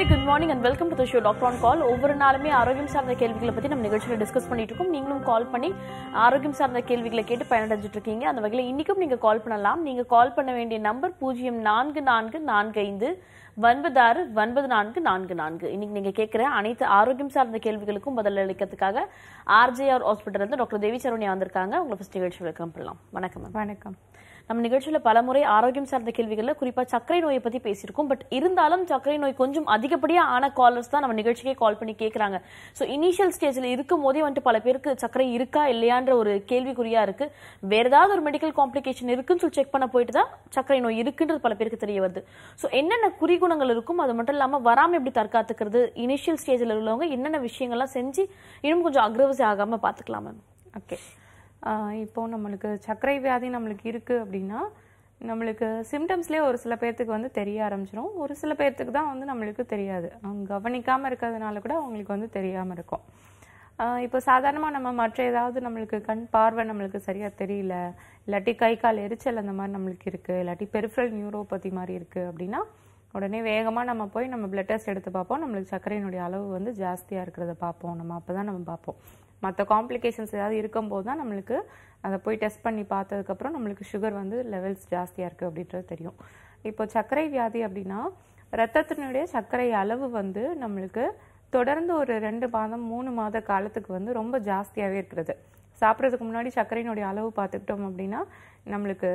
Good morning and welcome to the show doctor on call ஒவ்வொரு நாளுமே ஆரோக்கியம் சார்ந்த கேள்விகளை பத்தி நம்ம நிகழ்ச்சியில் டிஸ்கஸ் பண்ணிட்டு இருக்கோம் நீங்களும் கால் பண்ணி ஆரோக்கியம் சார்ந்த கேள்விகளை கேட்டு பயனடைஞ்சிட்டு இருக்கீங்க அந்த வகையில் இன்னைக்கும் நீங்க கால் பண்ணலாம் நீங்க கால் பண்ண வேண்டிய நம்பர் பூஜ்ஜியம் நான்கு நான்கு நான்கு ஐந்து ஒன்பது ஆறு ஒன்பது நான்கு நான்கு நான்கு இன்னைக்கு நீங்க கேட்கிற அனைத்து ஆரோக்கியம் சார்ந்த கேள்விகளுக்கும் பதில் அளிக்கிறதுக்காக ஆர்ஜேஆர் ஹாஸ்பிட்டல் இருந்து டாக்டர் தேவி சரவணியா வந்திருக்காங்க உங்களை ஃபர்ஸ்ட் நிகழ்ச்சி வெல்கம் பண்ணலாம் வணக்கம் மேம் வணக்கம் நம்ம நிகழ்ச்சியில பலமுறை ஆரோக்கியம் சார்ந்த கேள்விகள்ல குறிப்பா சர்க்கரை நோயை பத்தி பேசியிருக்கோம் பட் இருந்தாலும் சர்க்கரை நோய் கொஞ்சம் அதிகப்படியா ஆன காலர்ஸ் தான் நம்ம நிகழ்ச்சிக்கே கால் பண்ணி கேக்குறாங்க சோ இனிஷியல் ஸ்டேஜ்ல இருக்கும் போதே வந்துட்டு பல பேருக்கு சர்க்கரை இருக்கா இல்லையான்ற ஒரு கேள்விக்குறியா இருக்கு வேற ஏதாவது ஒரு மெடிக்கல் காம்ப்ளிகேஷன் இருக்குன்னு சொல்லி செக் பண்ண போயிட்டு தான் சர்க்கரை நோய் இருக்குன்றது பல பேருக்கு தெரிய வருது சோ என்னென்ன குறிகுணங்கள் இருக்கும் அது மட்டும் இல்லாம வராம எப்படி தற்காத்துக்கிறது இனிஷியல் ஸ்டேஜ்ல உள்ளவங்க என்னென்ன விஷயங்கள்லாம் செஞ்சு இன்னும் கொஞ்சம் அக்ரவசி ஆகாம பாத்துக்கலாம் மேம் ஓகே இப்போ நம்மளுக்கு சர்க்கரை வியாதி நம்மளுக்கு இருக்குது அப்படின்னா நம்மளுக்கு சிம்டம்ஸ்லேயே ஒரு சில பேர்த்துக்கு வந்து தெரிய ஆரம்பிச்சிடும் ஒரு சில பேர்த்துக்கு தான் வந்து நம்மளுக்கு தெரியாது அவங்க கவனிக்காமல் இருக்கிறதுனால கூட அவங்களுக்கு வந்து தெரியாமல் இருக்கும் ஆஹ் இப்போ சாதாரணமாக நம்ம மற்ற ஏதாவது நம்மளுக்கு கண் பார்வை நம்மளுக்கு சரியாக தெரியல இல்லாட்டி கை கால் எரிச்சல் அந்த மாதிரி நம்மளுக்கு இருக்குது இல்லாட்டி பெரிஃபரல் நியூரோபதி மாதிரி இருக்குது அப்படின்னா உடனே வேகமாக நம்ம போய் நம்ம பிளட் டெஸ்ட் எடுத்து பார்ப்போம் நம்மளுக்கு சர்க்கரையினுடைய அளவு வந்து ஜாஸ்தியாக இருக்கிறத பார்ப்போம் நம்ம அப்போ தான் நம்ம பார்ப்போம் மற்ற காம்ப்ளிகேஷன்ஸ் ஏதாவது இருக்கும்போது தான் நம்மளுக்கு அதை போய் டெஸ்ட் பண்ணி பார்த்ததுக்கப்புறம் நம்மளுக்கு சுகர் வந்து லெவல்ஸ் ஜாஸ்தியாக இருக்குது அப்படின்றது தெரியும் இப்போ சர்க்கரை வியாதி அப்படின்னா ரத்தத்தினுடைய சர்க்கரை அளவு வந்து நம்மளுக்கு தொடர்ந்து ஒரு ரெண்டு மாதம் மூணு மாத காலத்துக்கு வந்து ரொம்ப ஜாஸ்தியாகவே இருக்கிறது சாப்பிட்றதுக்கு முன்னாடி சர்க்கரையினுடைய அளவு பார்த்துக்கிட்டோம் அப்படின்னா நம்மளுக்கு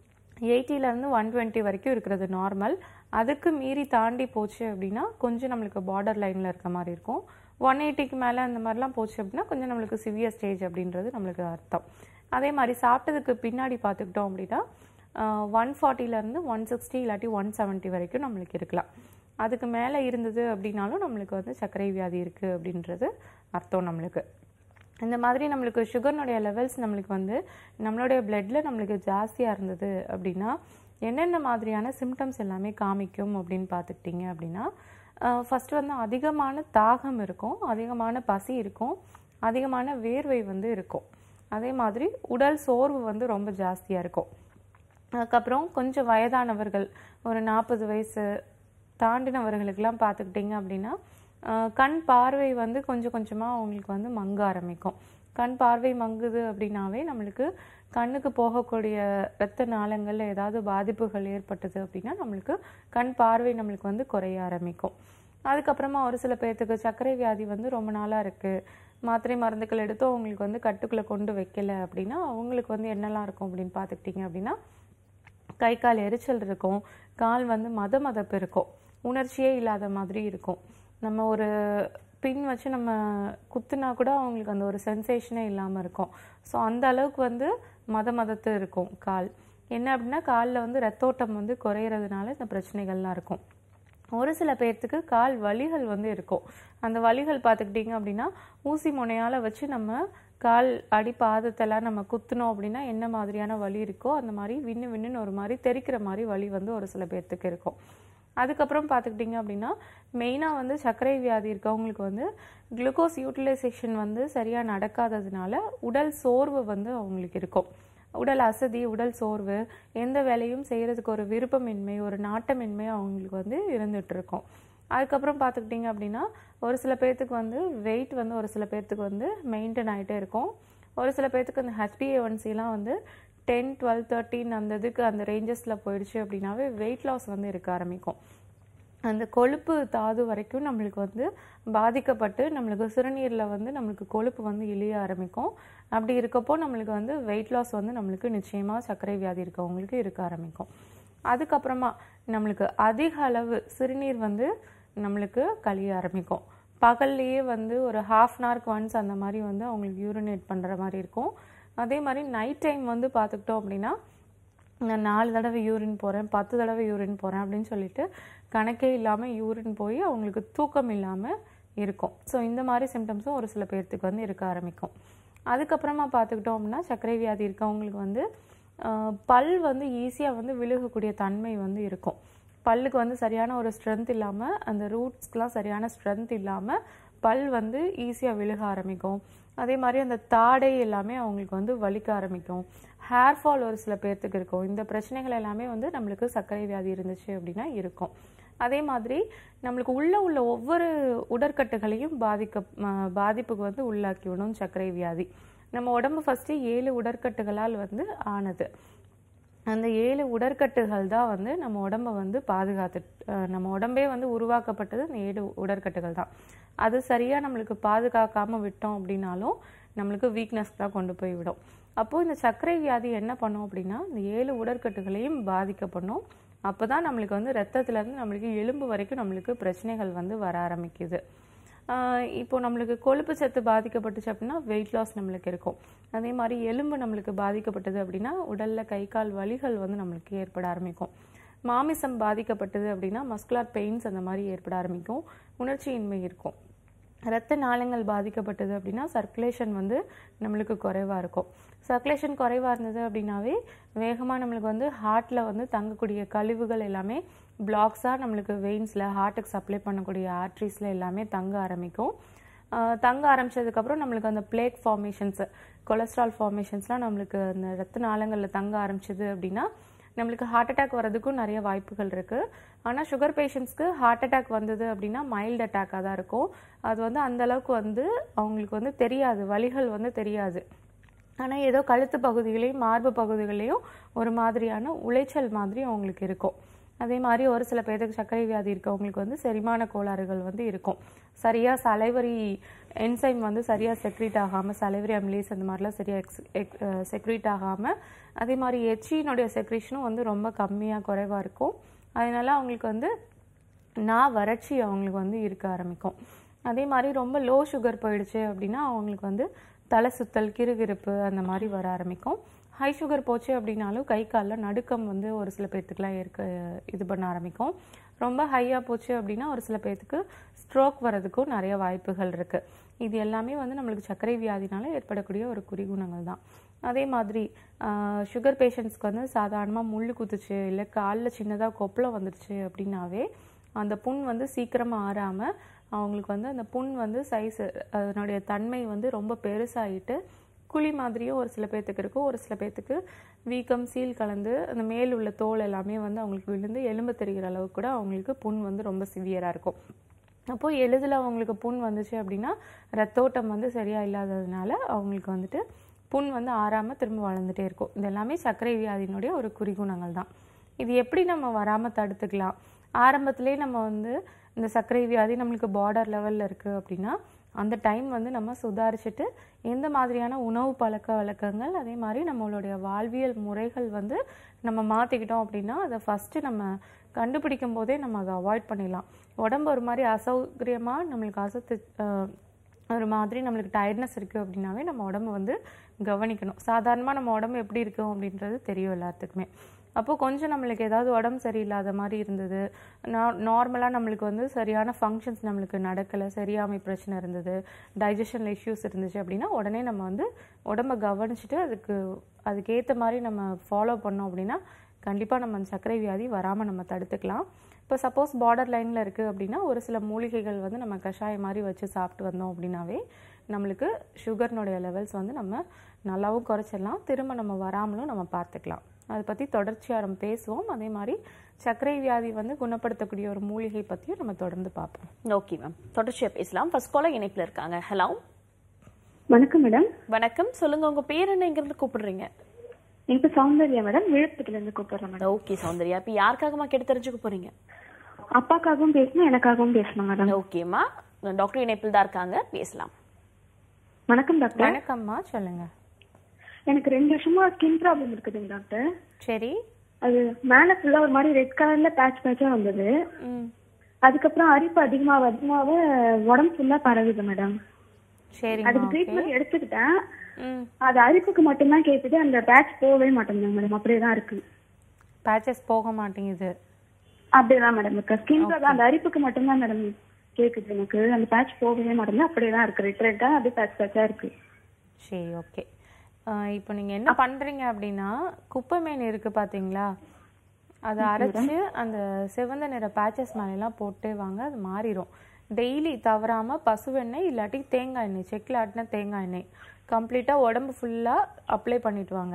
80 ல இருந்து ஒன் டுவெண்ட்டி வரைக்கும் இருக்கிறது நார்மல் அதுக்கு மீறி தாண்டி போச்சு அப்படின்னா கொஞ்சம் நம்மளுக்கு பார்டர் லைனில் இருக்க மாதிரி இருக்கும் ஒன் எயிட்டிக்கு மேலே அந்த மாதிரிலாம் போச்சு அப்படின்னா கொஞ்சம் நம்மளுக்கு சிவியர் ஸ்டேஜ் அப்படின்றது நம்மளுக்கு அர்த்தம் அதே மாதிரி சாப்பிட்டதுக்கு பின்னாடி பார்த்துக்கிட்டோம் அப்படின்னா ஒன் ஃபார்ட்டிலேருந்து ஒன் சிக்ஸ்டி இல்லாட்டி ஒன் செவன்ட்டி வரைக்கும் நம்மளுக்கு இருக்கலாம் அதுக்கு மேலே இருந்தது அப்படின்னாலும் நம்மளுக்கு வந்து சர்க்கரை வியாதி இருக்குது அப்படின்றது அர்த்தம் நம்மளுக்கு இந்த மாதிரி நம்மளுக்கு சுகர்னுடைய லெவல்ஸ் நம்மளுக்கு வந்து நம்மளுடைய பிளட்ல நம்மளுக்கு ஜாஸ்தியாக இருந்தது அப்படின்னா என்னென்ன மாதிரியான சிம்டம்ஸ் எல்லாமே காமிக்கும் அப்படின்னு பார்த்துக்கிட்டிங்க அப்படின்னா ஃபர்ஸ்ட் வந்து அதிகமான தாகம் இருக்கும் அதிகமான பசி இருக்கும் அதிகமான வேர்வை வந்து இருக்கும் அதே மாதிரி உடல் சோர்வு வந்து ரொம்ப ஜாஸ்தியாக இருக்கும் அதுக்கப்புறம் கொஞ்சம் வயதானவர்கள் ஒரு நாற்பது வயசு தாண்டினவர்களுக்கெல்லாம் பார்த்துக்கிட்டிங்க அப்படின்னா ஆஹ் கண் பார்வை வந்து கொஞ்சம் கொஞ்சமாக அவங்களுக்கு வந்து மங்க ஆரம்பிக்கும் கண் பார்வை மங்குது அப்படின்னாவே நம்மளுக்கு கண்ணுக்கு போகக்கூடிய இரத்த நாளங்களில் ஏதாவது பாதிப்புகள் ஏற்பட்டது அப்படின்னா நம்மளுக்கு கண் பார்வை நம்மளுக்கு வந்து குறைய ஆரம்பிக்கும் அதுக்கப்புறமா ஒரு சில பேர்த்துக்கு சர்க்கரை வியாதி வந்து ரொம்ப நாளாக இருக்குது மாத்திரை மருந்துகள் எடுத்தும் அவங்களுக்கு வந்து கட்டுக்குள்ளே கொண்டு வைக்கல அப்படின்னா அவங்களுக்கு வந்து என்னெல்லாம் இருக்கும் அப்படின்னு பார்த்துக்கிட்டிங்க அப்படின்னா கை கால் எரிச்சல் இருக்கும் கால் வந்து மத மதப்பு இருக்கும் உணர்ச்சியே இல்லாத மாதிரி இருக்கும் நம்ம ஒரு பின் வச்சு நம்ம குத்துனா கூட அவங்களுக்கு அந்த ஒரு சென்சேஷனே இல்லாமல் இருக்கும் ஸோ அந்த அளவுக்கு வந்து மத மதத்து இருக்கும் கால் என்ன அப்படின்னா காலில் வந்து ரத்தோட்டம் வந்து குறையிறதுனால இந்த பிரச்சனைகள்லாம் இருக்கும் ஒரு சில பேர்த்துக்கு கால் வலிகள் வந்து இருக்கும் அந்த வலிகள் பார்த்துக்கிட்டிங்க அப்படின்னா ஊசி முனையால் வச்சு நம்ம கால் அடி பாதத்தெல்லாம் நம்ம குத்துனோம் அப்படின்னா என்ன மாதிரியான வலி இருக்கோ அந்த மாதிரி விண்ணு விண்ணுன்னு ஒரு மாதிரி தெறிக்கிற மாதிரி வலி வந்து ஒரு சில பேர்த்துக்கு இருக்கும் அதுக்கப்புறம் பார்த்துக்கிட்டிங்க அப்படின்னா மெயினாக வந்து சர்க்கரை வியாதி இருக்கவங்களுக்கு வந்து குளுக்கோஸ் யூட்டிலைசேஷன் வந்து சரியாக நடக்காததுனால உடல் சோர்வு வந்து அவங்களுக்கு இருக்கும் உடல் அசதி உடல் சோர்வு எந்த வேலையும் செய்கிறதுக்கு ஒரு விருப்பமின்மை ஒரு நாட்டமின்மை அவங்களுக்கு வந்து இருந்துட்டு இருக்கும் அதுக்கப்புறம் பார்த்துக்கிட்டிங்க அப்படின்னா ஒரு சில பேர்த்துக்கு வந்து வெயிட் வந்து ஒரு சில பேர்த்துக்கு வந்து மெயின்டைன் ஆகிட்டே இருக்கும் ஒரு சில பேர்த்துக்கு அந்த ஹெச்பிஏஒன்சிலாம் வந்து டென் டுவெல் தேர்ட்டின் அந்த இதுக்கு அந்த ரேஞ்சஸில் போயிடுச்சு அப்படின்னாவே வெயிட் லாஸ் வந்து இருக்க ஆரம்பிக்கும் அந்த கொழுப்பு தாது வரைக்கும் நம்மளுக்கு வந்து பாதிக்கப்பட்டு நம்மளுக்கு சிறுநீரில் வந்து நம்மளுக்கு கொழுப்பு வந்து இழிய ஆரம்பிக்கும் அப்படி இருக்கப்போ நம்மளுக்கு வந்து வெயிட் லாஸ் வந்து நம்மளுக்கு நிச்சயமாக சர்க்கரை வியாதி இருக்கவங்களுக்கு இருக்க ஆரம்பிக்கும் அதுக்கப்புறமா நம்மளுக்கு அதிக அளவு சிறுநீர் வந்து நம்மளுக்கு கழிய ஆரம்பிக்கும் பகல்லையே வந்து ஒரு ஹாஃப் அன் ஹவருக்கு ஒன்ஸ் அந்த மாதிரி வந்து அவங்களுக்கு யூரினேட் பண்ணுற மாதிரி இருக்கும் அதே மாதிரி நைட் டைம் வந்து பார்த்துக்கிட்டோம் அப்படின்னா நான் நாலு தடவை யூரின் போகிறேன் பத்து தடவை யூரின் போகிறேன் அப்படின்னு சொல்லிட்டு கணக்கே இல்லாமல் யூரின் போய் அவங்களுக்கு தூக்கம் இல்லாமல் இருக்கும் ஸோ இந்த மாதிரி சிம்டம்ஸும் ஒரு சில பேர்த்துக்கு வந்து இருக்க ஆரம்பிக்கும் அதுக்கப்புறமா பார்த்துக்கிட்டோம் அப்படின்னா சர்க்கரை வியாதி இருக்கவங்களுக்கு வந்து ஆஹ், பல் வந்து ஈஸியாக வந்து விழுகக்கூடிய தன்மை வந்து இருக்கும் பல்லுக்கு வந்து சரியான ஒரு ஸ்ட்ரென்த் இல்லாமல் அந்த ரூட்ஸ்க்கெலாம் சரியான ஸ்ட்ரென்த் இல்லாமல் பல் வந்து ஈஸியாக விழுக ஆரம்பிக்கும் அதே மாதிரி அந்த தாடை எல்லாமே அவங்களுக்கு வந்து வலிக்க ஆரம்பிக்கும் ஹேர் ஃபால் ஒரு சில பேர்த்துக்கு இருக்கும் இந்த பிரச்சனைகள் எல்லாமே வந்து நம்மளுக்கு சர்க்கரை வியாதி இருந்துச்சு அப்படின்னா இருக்கும் அதே மாதிரி நம்மளுக்கு உள்ள உள்ள ஒவ்வொரு உடற்கட்டுகளையும் பாதிக்க ம- பாதிப்புக்கு வந்து உள்ளாக்கி விடும் சர்க்கரை வியாதி நம்ம உடம்பு ஃபர்ஸ்ட் ஏழு உடற்கட்டுகளால் வந்து ஆனது அந்த ஏழு உடற்கட்டுகள் தான் வந்து நம்ம உடம்ப வந்து பாதுகாத்து அஹ் நம்ம உடம்பே வந்து உருவாக்கப்பட்டது அந்த ஏழு உடற்கட்டுகள் தான் அது சரியா நம்மளுக்கு பாதுகாக்காம விட்டோம் அப்படின்னாலும் நம்மளுக்கு வீக்னஸ் தான் கொண்டு போய் விடும் அப்போ இந்த சர்க்கரை வியாதி என்ன பண்ணும் அப்படின்னா இந்த ஏழு உடற்கட்டுகளையும் பாதிக்க பண்ணும் அப்பதான் நம்மளுக்கு வந்து ரத்தத்துல இருந்து நம்மளுக்கு எலும்பு வரைக்கும் நம்மளுக்கு பிரச்சனைகள் வந்து வர ஆரம்பிக்குது ஆஹ் இப்போ நம்மளுக்கு கொழுப்பு சத்து பாதிக்கப்பட்டுச்சு அப்படின்னா வெயிட் லாஸ் நம்மளுக்கு இருக்கும் அதே மாதிரி எலும்பு நம்மளுக்கு பாதிக்கப்பட்டது அப்படின்னா உடல்ல கை கால் வலிகள் வந்து நம்மளுக்கு ஏற்பட ஆரம்பிக்கும் மாமிசம் பாதிக்கப்பட்டது அப்படின்னா மஸ்குலர் பெயின்ஸ் அந்த மாதிரி ஏற்பட ஆரம்பிக்கும் உணர்ச்சியின்மை இருக்கும் ரத்த நாளங்கள் பாதிக்கப்பட்டது அப்படின்னா சர்க்குலேஷன் வந்து நம்மளுக்கு குறைவா இருக்கும் சர்க்குலேஷன் குறைவா இருந்தது அப்படின்னாவே வேகமா நம்மளுக்கு வந்து ஹார்ட்ல வந்து தங்கக்கூடிய கழிவுகள் எல்லாமே பிளாக்ஸா நம்மளுக்கு வெயின்ஸ்ல ஹார்ட்டுக்கு சப்ளை பண்ணக்கூடிய ஆர்ட்ரிஸ்ல எல்லாமே தங்க ஆரம்பிக்கும் ஆஹ் தங்க ஆரம்பிச்சதுக்கப்புறம் நம்மளுக்கு அந்த பிளேக் ஃபார்மேஷன்ஸ் கொலஸ்ட்ரால் ஃபார்மேஷன்ஸ்லாம் நம்மளுக்கு அந்த ரத்த நாளங்களில் தங்க ஆரம்பிச்சது அப்படின்னா நம்மளுக்கு ஹார்ட் அட்டாக் வர்றதுக்கும் நிறைய வாய்ப்புகள் இருக்கு ஆனால் சுகர் பேஷண்ட்ஸ்க்கு ஹார்ட் அட்டாக் வந்தது அப்படின்னா மைல்டு அட்டாக்காக தான் இருக்கும் அது வந்து அந்த அளவுக்கு வந்து அவங்களுக்கு வந்து தெரியாது வலிகள் வந்து தெரியாது ஆனால் ஏதோ கழுத்து பகுதிகளையும் மார்பு பகுதிகளையும் ஒரு மாதிரியான உளைச்சல் மாதிரி அவங்களுக்கு இருக்கும் அதே மாதிரி ஒரு சில பேருக்கு சர்க்கரை வியாதி இருக்கவங்களுக்கு வந்து செரிமான கோளாறுகள் வந்து இருக்கும் சரியா சலைவரி என்சைம் வந்து சரியா செக்ரீட் ஆகாம சலைவரி அமிலேஸ் அந்த மாதிரிலாம் சரியா செக்ரீட் ஆகாம அதே மாதிரி எச்சியினுடைய செக்ரீஷனும் வந்து ரொம்ப கம்மியா குறைவா இருக்கும் அதனால அவங்களுக்கு வந்து நான் வறட்சி அவங்களுக்கு வந்து இருக்க ஆரம்பிக்கும் அதே மாதிரி ரொம்ப லோ சுகர் போயிடுச்சு அப்படின்னா அவங்களுக்கு வந்து தலை சுத்தல் கிறுகிறுப்பு அந்த மாதிரி வர ஆரம்பிக்கும் ஹை சுகர் போச்சு அப்படின்னாலும் கை காலில் நடுக்கம் வந்து ஒரு சில பேர்த்துக்குலாம் இருக்க இது பண்ண ஆரம்பிக்கும் ரொம்ப ஹையாக போச்சு அப்படின்னா ஒரு சில பேர்த்துக்கு ஸ்ட்ரோக் வர்றதுக்கும் நிறைய வாய்ப்புகள் இருக்கு இது எல்லாமே வந்து நம்மளுக்கு சர்க்கரை வியாதினால ஏற்படக்கூடிய ஒரு குறிகுணங்கள் தான் அதே மாதிரி சுகர் பேஷண்ட்ஸ்க்கு வந்து சாதாரணமாக முள் குத்துச்சு இல்லை காலில் சின்னதாக கொப்பளம் வந்துடுச்சு அப்படின்னாவே அந்த புண் வந்து சீக்கிரமாக ஆறாமல் அவங்களுக்கு வந்து அந்த புண் வந்து சைஸ் அதனுடைய தன்மை வந்து ரொம்ப பெருசாயிட்டு குழி மாதிரியும் ஒரு சில பேர்த்துக்கு இருக்கும் ஒரு சில பேர்த்துக்கு வீக்கம் சீல் கலந்து அந்த மேல் உள்ள தோல் எல்லாமே வந்து அவங்களுக்கு விழுந்து எலும்பு தெரிகிற அளவுக்கு கூட அவங்களுக்கு புண் வந்து ரொம்ப சிவியராக இருக்கும் அப்போ எளிதில் அவங்களுக்கு புண் வந்துச்சு அப்படின்னா ரத்தோட்டம் வந்து சரியா இல்லாததுனால அவங்களுக்கு வந்துட்டு புண் வந்து ஆறாம திரும்ப வளர்ந்துட்டே இருக்கும் இது எல்லாமே சர்க்கரை வியாதியினுடைய ஒரு குறிகுணங்கள் தான் இது எப்படி நம்ம வராம தடுத்துக்கலாம் ஆரம்பத்திலே நம்ம வந்து இந்த சர்க்கரை வியாதி நம்மளுக்கு பார்டர் லெவல்ல இருக்கு அப்படின்னா அந்த டைம் வந்து நம்ம சுதாரிச்சுட்டு எந்த மாதிரியான உணவு பழக்க வழக்கங்கள் அதே மாதிரி நம்மளுடைய வாழ்வியல் முறைகள் வந்து நம்ம மாத்திக்கிட்டோம் அப்படின்னா அதை ஃபர்ஸ்ட் நம்ம கண்டுபிடிக்கும் போதே நம்ம அதை அவாய்ட் பண்ணிடலாம் உடம்பு ஒரு மாதிரி அசௌகரியமா நம்மளுக்கு அசத்து அஹ், ஒரு மாதிரி நம்மளுக்கு டயர்ட்னஸ் இருக்கு அப்படின்னாவே நம்ம உடம்பு வந்து கவனிக்கணும் சாதாரணமா நம்ம உடம்பு எப்படி இருக்கும் அப்படின்றது தெரியும் எல்லாத்துக்குமே அப்போ கொஞ்சம் நம்மளுக்கு ஏதாவது உடம்பு சரியில்லாத மாதிரி இருந்தது நார்மலாக நம்மளுக்கு வந்து சரியான ஃபங்க்ஷன்ஸ் நம்மளுக்கு நடக்கலை சரியாமை பிரச்சனை இருந்தது டைஜஷனில் இஷ்யூஸ் இருந்துச்சு அப்படின்னா உடனே நம்ம வந்து உடம்ப கவனிச்சுட்டு அதுக்கு அதுக்கேற்ற மாதிரி நம்ம ஃபாலோ பண்ணோம் அப்படின்னா கண்டிப்பாக நம்ம அந்த சர்க்கரை வியாதி வராமல் நம்ம தடுத்துக்கலாம் இப்போ சப்போஸ் பார்டர் லைனில் இருக்குது அப்படின்னா ஒரு சில மூலிகைகள் வந்து நம்ம கஷாயம் மாதிரி வச்சு சாப்பிட்டு வந்தோம் அப்படின்னாவே நம்மளுக்கு சுகர்னுடைய லெவல்ஸ் வந்து நம்ம நல்லாவும் குறைச்சிடலாம் திரும்ப நம்ம வராமலும் நம்ம பார்த்துக்கலாம் அதை பற்றி தொடர்ச்சியாக நம்ம பேசுவோம் அதே மாதிரி சர்க்கரை வியாதி வந்து குணப்படுத்தக்கூடிய ஒரு மூலிகை பற்றியும் நம்ம தொடர்ந்து பார்ப்போம் ஓகே மேம் தொடர்ச்சியா பேசலாம் ஃபர்ஸ்ட் காலர் இணைப்புல இருக்காங்க ஹலோ வணக்கம் மேடம் வணக்கம் சொல்லுங்க உங்க பேர் என்ன இங்கிருந்து கூப்பிடுறீங்க என் பேர் சௌந்தர்யா மேடம் விழுப்புரத்துல இருந்து கூப்பிடுறேன் மேடம் ஓகே சௌந்தர்யா இப்ப யாருக்காகமா கேட்டு தெரிஞ்சுக்க போறீங்க அப்பாக்காகவும் பேசணும் எனக்காகவும் பேசணும் மேடம் ஓகேம்மா டாக்டர் இணைப்பில் தான் இருக்காங்க பேசலாம் வணக்கம் டாக்டர் வணக்கம்மா சொல்லுங்க எனக்கு ரெண்டு வருஷமா ஸ்கின் ப்ராப்ளம் இருக்குதுங்க டாக்டர் சரி அது மேல ஃபுல்லா ஒரு மாதிரி ரெட் கலர்ல பேட்ச் பேட்சா வந்தது ம் அதுக்கப்புறம் அரிப்பு அதிகமாக அதிகமாக உடம்பு ஃபுல்லா பரவுது மேடம் சரிம்மா அதுக்கு ஓகே ட்ரீட்மெண்ட் எடுத்துக்கிட்டேன் ம் அது அரிப்புக்கு மட்டும்தான் கேக்குது அந்த பேட்ச் போகவே மாட்டேங்குது மேடம் அப்படியே தான் இருக்கு பேச்சஸ் போக மாட்டேங்குது அப்படியேதான் மேடம் இருக்கு ஸ்கின் ப்ராப்ளம் அந்த அரிப்புக்கு மட்டும்தான் மேடம் கேக்குது எனக்கு அந்த பேட்ச் போகவே மாட்டேங்குது அப்படியே தான் இருக்கு ரெட் ரெட்டா அப்படியே பேட்ச் பேட்சா இருக்கு சரி ஓகே இப்போ நீங்கள் என்ன பண்ணுறீங்க அப்படின்னா குப்பைமேன் இருக்குது பார்த்தீங்களா அதை அரைச்சு அந்த சிவந்த நிற பேச்சஸ் மேலெல்லாம் போட்டே வாங்க அது மாறிடும் டெய்லி தவறாமல் பசுவெண்ணெய் இல்லாட்டி தேங்காய் எண்ணெய் செக்கில் ஆட்டின தேங்காய் எண்ணெய் கம்ப்ளீட்டாக உடம்பு ஃபுல்லாக அப்ளை பண்ணிட்டு வாங்க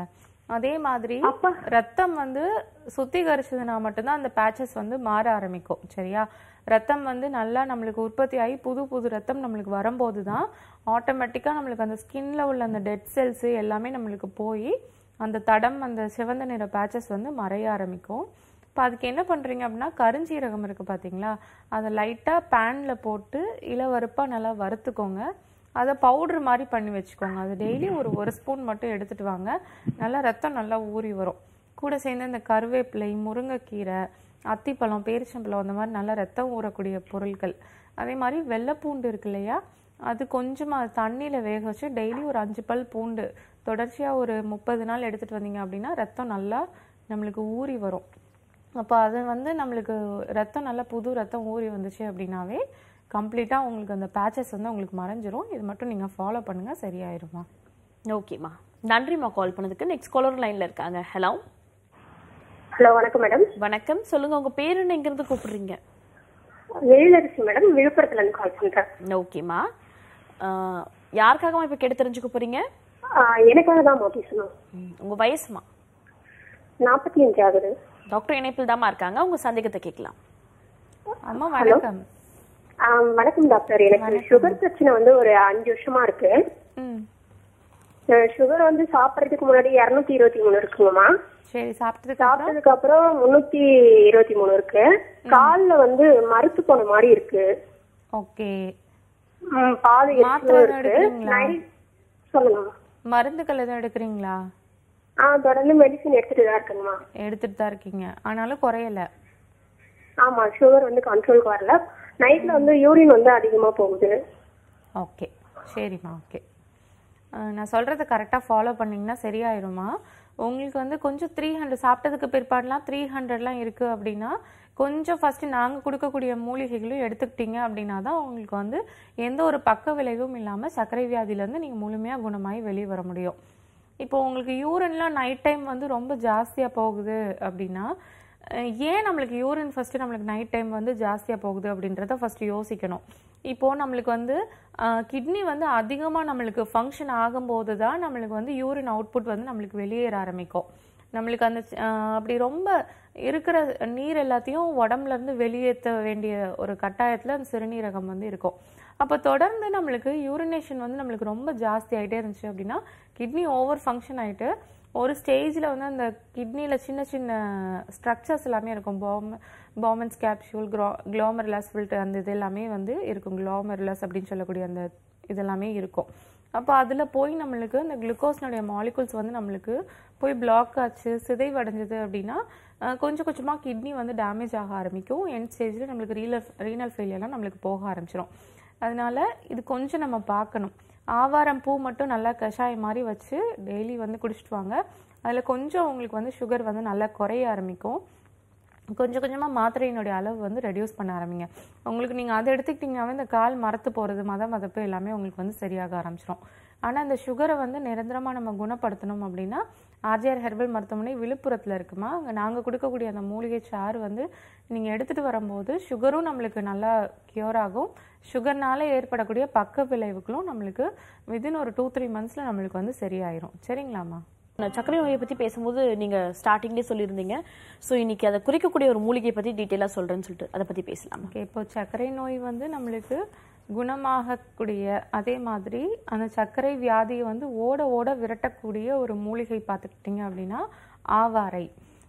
அதே மாதிரி அப்பா. ரத்தம் வந்து சுத்திகரிச்சதுனா மட்டும்தான் அந்த பேச்சஸ் வந்து மாற ஆரம்பிக்கும் சரியா ரத்தம் வந்து நல்லா நம்மளுக்கு உற்பத்தி ஆகி புது புது ரத்தம் நம்மளுக்கு வரும்போது தான் ஆட்டோமேட்டிக்காக நம்மளுக்கு அந்த ஸ்கின்ல உள்ள அந்த டெட் செல்ஸ் எல்லாமே நம்மளுக்கு போய் அந்த தடம் அந்த சிவந்த நிற பேச்சஸ் வந்து மறைய ஆரம்பிக்கும் இப்போ அதுக்கு என்ன பண்ணுறீங்க அப்படின்னா கருஞ்சீரகம் இருக்குது பார்த்தீங்களா அதை லைட்டாக பேனில் போட்டு இளவருப்பாக நல்லா வறுத்துக்கோங்க அதை பவுடர் மாதிரி பண்ணி வச்சுக்கோங்க அது டெய்லி ஒரு ஒரு ஸ்பூன் மட்டும் எடுத்துட்டு வாங்க நல்லா ரத்தம் நல்லா ஊறி வரும் கூட சேர்ந்து இந்த கருவேப்பிலை முருங்கைக்கீரை அத்திப்பழம் பேரிச்சம்பழம் அந்த மாதிரி நல்லா ரத்தம் ஊறக்கூடிய பொருட்கள் அதே மாதிரி வெள்ளைப்பூண்டு இருக்கு இல்லையா அது கொஞ்சமாக தண்ணியில் வேக வச்சு டெய்லி ஒரு அஞ்சு பல் பூண்டு தொடர்ச்சியாக ஒரு முப்பது நாள் எடுத்துகிட்டு வந்தீங்க அப்படின்னா ரத்தம் நல்லா நம்மளுக்கு ஊறி வரும் அப்போ அது வந்து நம்மளுக்கு ரத்தம் நல்லா புது ரத்தம் ஊறி வந்துச்சு அப்படின்னாவே கம்ப்ளீட்டாக உங்களுக்கு அந்த பேச்சஸ் வந்து உங்களுக்கு மறைஞ்சிரும் இது மட்டும் நீங்கள் ஃபாலோ பண்ணுங்கள் சரியாயிருமா ஓகேம்மா நன்றிம்மா கால் பண்ணதுக்கு நெக்ஸ்ட் காலர் லைன்ல இருக்காங்க ஹலோ ஹலோ வணக்கம் மேடம் வணக்கம் சொல்லுங்க உங்க பேர் என்ன எங்க இருந்து கூப்பிடுறீங்க எழிலரசி மேடம் விழுப்புரத்துல இருந்து கால் பண்றேன் ஓகேம்மா ஆஹ், யாருக்காகம்மா இப்ப கேட்டு தெரிஞ்சுக்க போறீங்க ஆஹ் எனக்காக தான் பேசணும் ம், உங்க வயசுமா நாற்பத்தி அஞ்சு ஆகுது டாக்டர் இணைப்பில் தாம்மா இருக்காங்க உங்க சந்தேகத்தை கேட்கலாம் அம்மா வணக்கம் ஆஹ் வணக்கம் டாக்டர் எனக்கு சுகர் பிரச்சனை வந்து ஒரு அஞ்சு வருஷமா இருக்கு ம் சுகர் வந்து சாப்பிடறதுக்கு முன்னாடி இருநூத்தி இருபத்தி மூணு இருக்குங்கம்மா சரி சாப்பிட்டதுக்கு அப்புறம் சாப்பிட்டதுக்கு அப்புறம் முன்னூத்தி இருபத்தி மூணு இருக்கு கால்ல வந்து மறுத்து போன மாதிரி இருக்கு ஓகே ம், பாதி மாத்திரை எரிச்சலும் எதுவும் இருக்கு எடுக்கிறீங்களா? நைட் சொல்லுங்க மருந்துகள் எதுவும் எடுக்கிறீங்களா ஆ தொடர்ந்து மெடிசின் எடுத்துட்டு தான் இருக்குங்கம்மா எடுத்துட்டு தான் இருக்கீங்க ஆனாலும் குறையல ஆமா சுகர் வந்து கண்ட்ரோலுக்கு வரல நைட்ல வந்து யூரின் வந்து அதிகமா போகுது ஓகே சரிம்மா ஓகே நான் சொல்கிறத கரெக்டாக ஃபாலோ பண்ணிங்கன்னா சரியாயிருமா உங்களுக்கு வந்து கொஞ்சம் த்ரீ ஹண்ட்ரட் சாப்பிட்டதுக்கு பிற்பாடுலாம் த்ரீ ஹண்ட்ரட்லாம் இருக்குது அப்படின்னா கொஞ்சம் ஃபஸ்ட்டு நாங்கள் கொடுக்கக்கூடிய மூலிகைகளும் எடுத்துக்கிட்டீங்க அப்படின்னா தான் உங்களுக்கு வந்து எந்த ஒரு பக்க விளைவும் இல்லாமல் சர்க்கரை வியாதியிலேருந்து நீங்கள் முழுமையாக குணமாகி வெளியே வர முடியும் இப்போ உங்களுக்கு யூரின்லாம் நைட் டைம் வந்து ரொம்ப ஜாஸ்தியாக போகுது அப்படின்னா அஹ் ஏன் நம்மளுக்கு யூரின் ஃபஸ்ட்டு நம்மளுக்கு நைட் டைம் வந்து ஜாஸ்தியாக போகுது அப்படின்றத ஃபஸ்ட்டு யோசிக்கணும் இப்போது நம்மளுக்கு வந்து கிட்னி வந்து அதிகமாக நம்மளுக்கு ஃபங்க்ஷன் ஆகும்போது தான் நம்மளுக்கு வந்து யூரின் அவுட்புட் வந்து நம்மளுக்கு வெளியேற ஆரம்பிக்கும் நம்மளுக்கு அந்த அஹ், அப்படி ரொம்ப இருக்கிற நீர் எல்லாத்தையும் உடம்புல இருந்து வெளியேற்ற வேண்டிய ஒரு கட்டாயத்தில் அந்த சிறுநீரகம் வந்து இருக்கும் அப்போ தொடர்ந்து நம்மளுக்கு யூரினேஷன் வந்து நம்மளுக்கு ரொம்ப ஜாஸ்தி ஆகிட்டே இருந்துச்சு அப்படின்னா கிட்னி ஓவர் ஃபங்க்ஷன் ஆகிட்டு ஒரு ஸ்டேஜில் வந்து அந்த கிட்னியில் சின்ன சின்ன ஸ்ட்ரக்சர்ஸ் எல்லாமே இருக்கும் பாம் பாமன்ஸ் கேப்சூல் க்ரோ க்ளோமர்லாஸ் ஃபில்டர் அந்த இது எல்லாமே வந்து இருக்கும் க்ளோமர்லாஸ் அப்படின்னு சொல்லக்கூடிய அந்த இதெல்லாமே இருக்கும் அப்போ அதில் போய் நம்மளுக்கு இந்த குளுக்கோஸ்னுடைய மாலிகுல்ஸ் வந்து நம்மளுக்கு போய் பிளாக் ஆச்சு சிதைவடைஞ்சது அப்படின்னா அஹ், கொஞ்சம் கொஞ்சமாக கிட்னி வந்து டேமேஜ் ஆக ஆரம்பிக்கும் எண்ட் ஸ்டேஜில் நம்மளுக்கு ரீலர் ரீனல் ஃபெயிலியர்லாம் நம்மளுக்கு போக ஆரம்பிச்சிடும் அதனால இது கொஞ்சம் நம்ம பார்க்கணும் ஆவாரம் பூ மட்டும் நல்லா கஷாயம் மாதிரி வச்சு டெய்லி வந்து குடிச்சிட்டு வாங்க அதில் கொஞ்சம் உங்களுக்கு வந்து சுகர் வந்து நல்லா குறைய ஆரம்பிக்கும் கொஞ்சம் கொஞ்சமாக மாத்திரையினுடைய அளவு வந்து ரெடியூஸ் பண்ண ஆரம்பிங்க உங்களுக்கு நீங்கள் அதை எடுத்துக்கிட்டிங்கனாவே இந்த கால் மரத்து போகிறது மத மதப்பு எல்லாமே உங்களுக்கு வந்து சரியாக ஆரம்பிச்சிடும் ஆனால் இந்த சுகரை வந்து நிரந்தரமாக நம்ம குணப்படுத்தணும் அப்படின்னா ஆர்ஜிஆர் ஹெர்பல் மருத்துவமனை விழுப்புரத்தில் இருக்குமா அங்கே நாங்கள் கொடுக்கக்கூடிய அந்த மூலிகை சாறு வந்து நீங்கள் எடுத்துகிட்டு வரும்போது சுகரும் நம்மளுக்கு நல்லா க்யூர் ஆகும் சுகர்னால ஏற்படக்கூடிய பக்க விளைவுகளும் நம்மளுக்கு வித்தின் ஒரு டூ த்ரீ மந்த்ஸில் நம்மளுக்கு வந்து சரியாயிரும் சரிங்களாம்மா நான் சர்க்கரை நோயை பத்தி பேசும்போது நீங்க ஸ்டார்டிங்லேயே சொல்லியிருந்தீங்க ஸோ இன்னைக்கு அதை குறிக்கக்கூடிய ஒரு மூலிகை பத்தி டீட்டெயிலாக சொல்றேன்னு சொல்லிட்டு அதை பத்தி பேசலாம் ஓகே இப்போ சர்க்கரை நோய் வந்து நம்மளுக்கு குணமாகக்கூடிய அதே மாதிரி அந்த சர்க்கரை வியாதியை வந்து ஓட ஓட விரட்டக்கூடிய ஒரு மூலிகை பார்த்துக்கிட்டிங்க அப்படின்னா ஆவாரை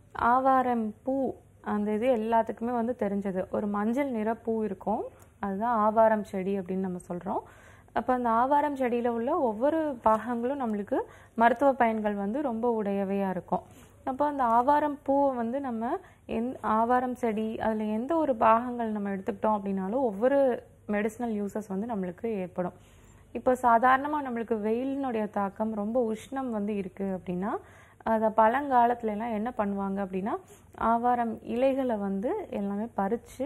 ஆவாரம் பூ அந்த இது எல்லாத்துக்குமே வந்து தெரிஞ்சது ஒரு மஞ்சள் நிற பூ இருக்கும் அதுதான் ஆவாரம் செடி அப்படின்னு நம்ம சொல்கிறோம் அப்போ அந்த ஆவாரம் செடியில் உள்ள ஒவ்வொரு பாகங்களும் நம்மளுக்கு மருத்துவ பயன்கள் வந்து ரொம்ப உடையவையாக இருக்கும் அப்போ அந்த ஆவாரம் பூவை வந்து நம்ம எந் ஆவாரம் செடி அதில் எந்த ஒரு பாகங்கள் நம்ம எடுத்துக்கிட்டோம் அப்படின்னாலும் ஒவ்வொரு மெடிசினல் யூசஸ் வந்து நம்மளுக்கு ஏற்படும் இப்போ சாதாரணமாக நம்மளுக்கு வெயிலினுடைய தாக்கம் ரொம்ப உஷ்ணம் வந்து இருக்குது அப்படின்னா அதை பழங்காலத்துல எல்லாம் என்ன பண்ணுவாங்க அப்படின்னா ஆவாரம் இலைகளை வந்து எல்லாமே பறித்து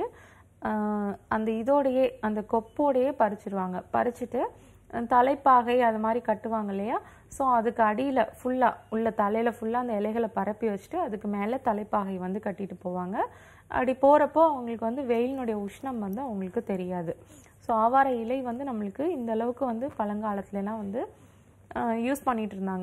அந்த இதோடையே அந்த கொப்போடையே பறிச்சிருவாங்க பறிச்சுட்டு அஹ், தலைப்பாகை அது மாதிரி கட்டுவாங்க இல்லையா ஸோ அதுக்கு அடியில் ஃபுல்லாக உள்ள தலையில் ஃபுல்லாக அந்த இலைகளை பரப்பி வச்சுட்டு அதுக்கு மேலே தலைப்பாகை வந்து கட்டிட்டு போவாங்க அப்படி போகிறப்போ அவங்களுக்கு வந்து வெயிலினுடைய உஷ்ணம் வந்து அவங்களுக்கு தெரியாது ஸோ ஆவார இலை வந்து நம்மளுக்கு இந்த அளவுக்கு வந்து பழங்காலத்துலலாம் வந்து யூஸ் பண்ணிட்டு இருந்தாங்க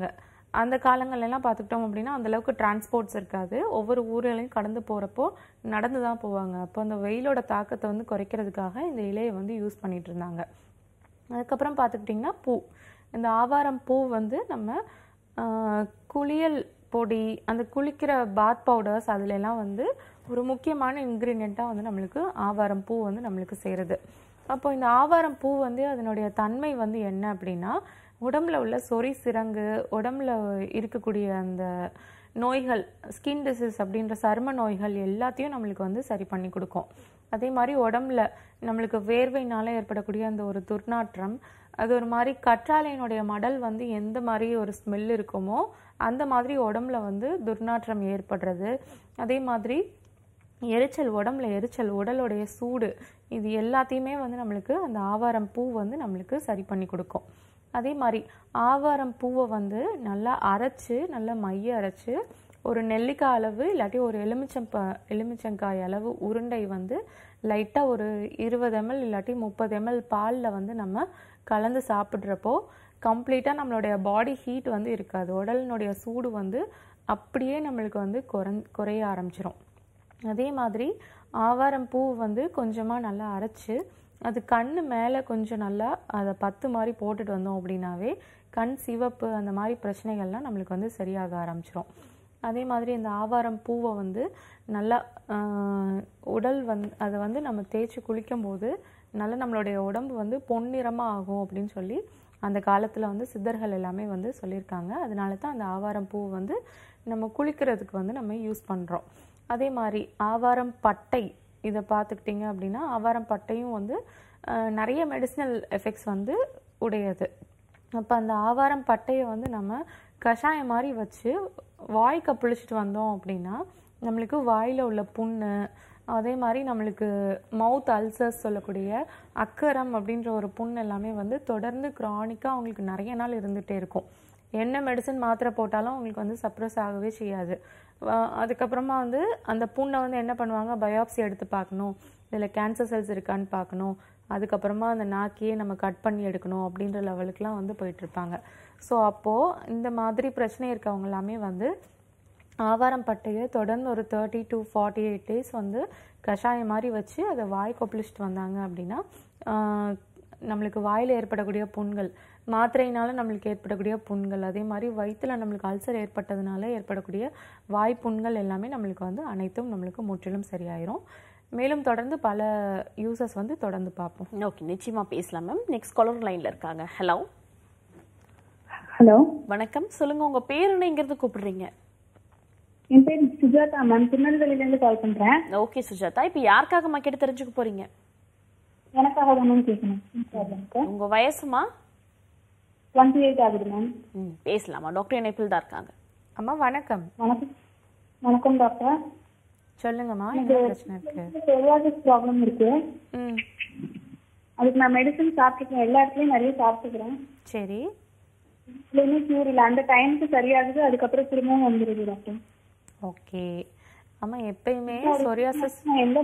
அந்த காலங்கள்ல எல்லாம் பார்த்துக்கிட்டோம் அப்படின்னா அந்த அளவுக்கு டிரான்ஸ்போர்ட்ஸ் இருக்காது ஒவ்வொரு ஊர்களையும் கடந்து போகிறப்போ நடந்து தான் போவாங்க அப்போ அந்த வெயிலோட தாக்கத்தை வந்து குறைக்கிறதுக்காக இந்த இலையை வந்து யூஸ் பண்ணிட்டு இருந்தாங்க அதுக்கப்புறம் பார்த்துக்கிட்டிங்கன்னா பூ இந்த ஆவாரம் பூ வந்து நம்ம ஆஹ், குளியல் பொடி அந்த குளிக்கிற பாத் பவுடர்ஸ் அதுல எல்லாம் வந்து ஒரு முக்கியமான இன்க்ரீடியண்ட்டாக வந்து நம்மளுக்கு ஆவாரம் பூ வந்து நம்மளுக்கு சேருது அப்போ இந்த ஆவாரம் பூ வந்து அதனுடைய தன்மை வந்து என்ன அப்படின்னா உடம்புல உள்ள சொறி சிரங்கு உடம்புல இருக்கக்கூடிய அந்த நோய்கள் ஸ்கின் டிசீஸ் அப்படின்ற சரும நோய்கள் எல்லாத்தையும் நம்மளுக்கு வந்து சரி பண்ணி கொடுக்கும் அதே மாதிரி உடம்புல நம்மளுக்கு வேர்வைனால ஏற்படக்கூடிய அந்த ஒரு துர்நாற்றம் அது ஒரு மாதிரி கற்றாழையினுடைய மடல் வந்து எந்த மாதிரி ஒரு ஸ்மெல் இருக்குமோ அந்த மாதிரி உடம்புல வந்து துர்நாற்றம் ஏற்படுறது அதே மாதிரி எரிச்சல் உடம்புல எரிச்சல் உடலுடைய சூடு இது எல்லாத்தையுமே வந்து நம்மளுக்கு அந்த ஆவாரம் பூ வந்து நம்மளுக்கு சரி பண்ணி கொடுக்கும் அதே மாதிரி ஆவாரம் பூவை வந்து நல்லா அரைச்சு நல்லா மைய அரைச்சு ஒரு நெல்லிக்காய் அளவு இல்லாட்டி ஒரு எலுமிச்சம்ப எலுமிச்சங்காய் அளவு உருண்டை வந்து லைட்டாக ஒரு இருபது எம்எல் இல்லாட்டி முப்பது எம்எல் பாலில் வந்து நம்ம கலந்து சாப்பிட்றப்போ கம்ப்ளீட்டாக நம்மளுடைய பாடி ஹீட் வந்து இருக்காது உடலினுடைய சூடு வந்து அப்படியே நம்மளுக்கு வந்து குறைந் குறைய ஆரம்பிச்சிரும் அதே மாதிரி ஆவாரம் பூ வந்து கொஞ்சமாக நல்லா அரைச்சு அது கண்ணு மேலே கொஞ்சம் நல்லா அதை பத்து மாதிரி போட்டுட்டு வந்தோம் அப்படின்னாவே கண் சிவப்பு அந்த மாதிரி பிரச்சனைகள்லாம் நம்மளுக்கு வந்து சரியாக ஆரம்பிச்சிரும் அதே மாதிரி இந்த ஆவாரம் பூவை வந்து நல்லா ஆஹ், உடல் வந் அதை வந்து நம்ம தேய்ச்சி குளிக்கும்போது நல்லா நம்மளுடைய உடம்பு வந்து பொன்னிறமாக ஆகும் அப்படின்னு சொல்லி அந்த காலத்தில் வந்து சித்தர்கள் எல்லாமே வந்து சொல்லியிருக்காங்க அதனால தான் அந்த ஆவாரம் பூ வந்து நம்ம குளிக்கிறதுக்கு வந்து நம்ம யூஸ் பண்ணுறோம் அதே மாதிரி ஆவாரம் பட்டை இதை பார்த்துக்கிட்டிங்க அப்படின்னா ஆவாரம் பட்டையும் வந்து அஹ், நிறைய மெடிசினல் எஃபெக்ட்ஸ் வந்து உடையது அப்போ அந்த ஆவாரம் பட்டையை வந்து நம்ம கஷாயம் மாதிரி வச்சு வாய் கப்பிழிச்சிட்டு வந்தோம் அப்படின்னா நம்மளுக்கு வாயில் உள்ள புண்ணு அதே மாதிரி நம்மளுக்கு மவுத் அல்சர்ஸ் சொல்லக்கூடிய அக்கரம் அப்படின்ற ஒரு புண் எல்லாமே வந்து தொடர்ந்து க்ரானிக்காக அவங்களுக்கு நிறைய நாள் இருந்துகிட்டே இருக்கும் என்ன மெடிசன் மாத்திரை போட்டாலும் அவங்களுக்கு வந்து சப்ரஸ் ஆகவே செய்யாது அஹ் அதுக்கப்புறமா வந்து அந்த புண்ணை வந்து என்ன பண்ணுவாங்க பயாப்சி எடுத்து பார்க்கணும் இதில் கேன்சர் செல்ஸ் இருக்கான்னு பார்க்கணும் அதுக்கப்புறமா அந்த நாக்கியே நம்ம கட் பண்ணி எடுக்கணும் அப்படின்ற லெவலுக்குலாம் வந்து போயிட்டு இருப்பாங்க ஸோ அப்போது இந்த மாதிரி பிரச்சனை இருக்கவங்க எல்லாமே வந்து ஆவாரம் பட்டையை தொடர்ந்து ஒரு thirty to forty eight days வந்து கஷாயம் மாதிரி வச்சு அதை வாய் கொப்பளிச்சிட்டு வந்தாங்க அப்படின்னா ஆஹ், நம்மளுக்கு வாயில் ஏற்படக்கூடிய புண்கள் மாத்திரையினால நம்மளுக்கு ஏற்படக்கூடிய புண்கள் அதே மாதிரி வயிற்றுல நம்மளுக்கு அல்சர் ஏற்பட்டதுனால ஏற்படக்கூடிய வாய் புண்கள் எல்லாமே நம்மளுக்கு வந்து அனைத்தும் நம்மளுக்கு முற்றிலும் சரியாயிரும் மேலும் தொடர்ந்து பல யூசஸ் வந்து தொடர்ந்து பார்ப்போம் ஓகே நிச்சயமா பேசலாம் மேம் நெக்ஸ்ட் காலர் லைன்ல இருக்காங்க ஹலோ ஹலோ வணக்கம் சொல்லுங்க உங்க பேர் என்ன இங்க இருந்து கூப்பிடுறீங்க என் பேர் சுஜாதா மேம் திருநெல்வேலியில இருந்து கால் பண்றேன் ஓகே சுஜாதா இப்போ யாருக்காக கேட்டு தெரிஞ்சுக்க போறீங்க எனக்காக தான் மேம் கேட்கணும் ப்ராப்ளம்க்கு உங்க வயசுமா டுவெண்ட்டி எயிட் ஆகுது மேம் ம் பேசலாமா டாக்டர் இணைப்பில் தான் இருக்காங்க அம்மா வணக்கம் வணக்கம் வணக்கம் டாக்டர் சொல்லுங்கம்மா என்ன பிரச்சனை இருக்கு சொரியாசிஸ் ப்ராப்ளம் இருக்கு ம் அதுக்கு நான் மெடிசன் சாப்பிட்டுருக்கேன் எல்லா இடத்துலயும் நிறைய சாப்பிட்டுக்கிறேன் சரி இதுலயுமே கியூர் இல்லை அந்த டைமுக்கு சரியாகுது அதுக்கப்புறம் திரும்பவும் வந்துருது டாக்டர் ஓகே ஆமா எப்பயுமே சொரியாசிஸ் நான் எந்த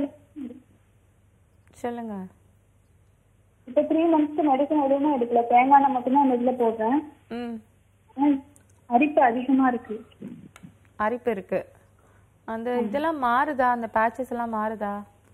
சொல்லுங்க இப்போ த்ரீ மந்த்ஸ்க்கு மெடிசன் எதுவுமே எடுக்கல தேங்காய் எண்ணெய் மட்டும்தான் அந்த இதுல போடுறேன் ம் ஆனா, அரிப்பு அதிகமா இருக்கு அரிப்பு இருக்கு அந்த இதெல்லாம் மாறுதா அந்த பேச்சஸ் எல்லாம் மாறுதா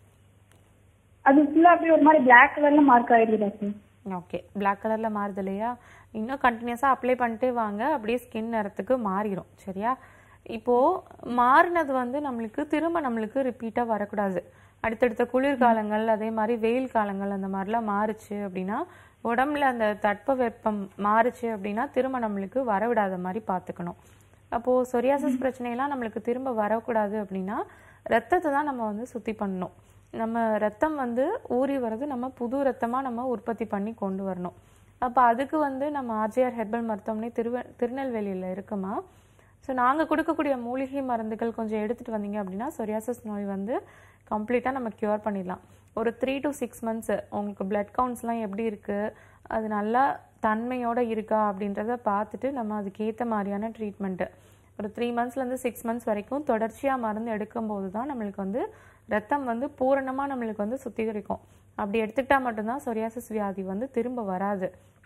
அது ஃபுல்லா அப்படியே ஒரு மாதிரி பிளாக் கலர்ல மார்க் ஆயிடுது டாக்டர் ஓகே பிளாக் கலர்ல மாறுது இல்லையா இன்னும் கண்டினியூஸாக அப்ளை பண்ணிட்டே வாங்க அப்படியே ஸ்கின் நிறத்துக்கு மாறிடும் சரியா இப்போ மாறினது வந்து நம்மளுக்கு திரும்ப நம்மளுக்கு ரிப்பீட்டாக வரக்கூடாது அடுத்தடுத்த குளிர்காலங்கள் அதே மாதிரி வெயில் காலங்கள் அந்த மாதிரிலாம் மாறுச்சு அப்படின்னா உடம்புல அந்த தட்ப வெப்பம் மாறுச்சு அப்படின்னா திரும்ப நம்மளுக்கு வரவிடாத மாதிரி பார்த்துக்கணும் அப்போது சொரியாசிஸ் பிரச்சனையெல்லாம் நம்மளுக்கு திரும்ப வரக்கூடாது அப்படின்னா ரத்தத்தை தான் நம்ம வந்து சுத்தி பண்ணணும் நம்ம ரத்தம் வந்து ஊறி வர்றது நம்ம புது ரத்தமாக நம்ம உற்பத்தி பண்ணி கொண்டு வரணும் அப்போ அதுக்கு வந்து நம்ம ஆர்ஜிஆர் ஹெர்பல் மருத்துவமனை திருவ திருநெல்வேலியில் இருக்குமா ஸோ நாங்கள் கொடுக்கக்கூடிய மூலிகை மருந்துகள் கொஞ்சம் எடுத்துகிட்டு வந்தீங்க அப்படின்னா சொரியாசிஸ் நோய் வந்து கம்ப்ளீட்டாக நம்ம க்யூர் பண்ணிடலாம் ஒரு த்ரீ டு சிக்ஸ் மந்த்ஸ் உங்களுக்கு பிளட் கவுண்ட்ஸ்லாம் எப்படி இருக்குது அது நல்லா தன்மையோட இருக்கா அப்படின்றத பார்த்துட்டு நம்ம அதுக்கேற்ற மாதிரியான ட்ரீட்மெண்ட்டு ஒரு த்ரீ மந்த்ஸ்லேருந்து சிக்ஸ் மந்த்ஸ் வரைக்கும் தொடர்ச்சியாக மருந்து எடுக்கும்போது தான் நம்மளுக்கு வந்து ரத்தம் வந்து பூரணமாக நம்மளுக்கு வந்து சுத்திகரிக்கும் அப்படி எடுத்துக்கிட்டா மட்டும்தான் சொரியாசிஸ் வியாதி வந்து திரும்ப வராது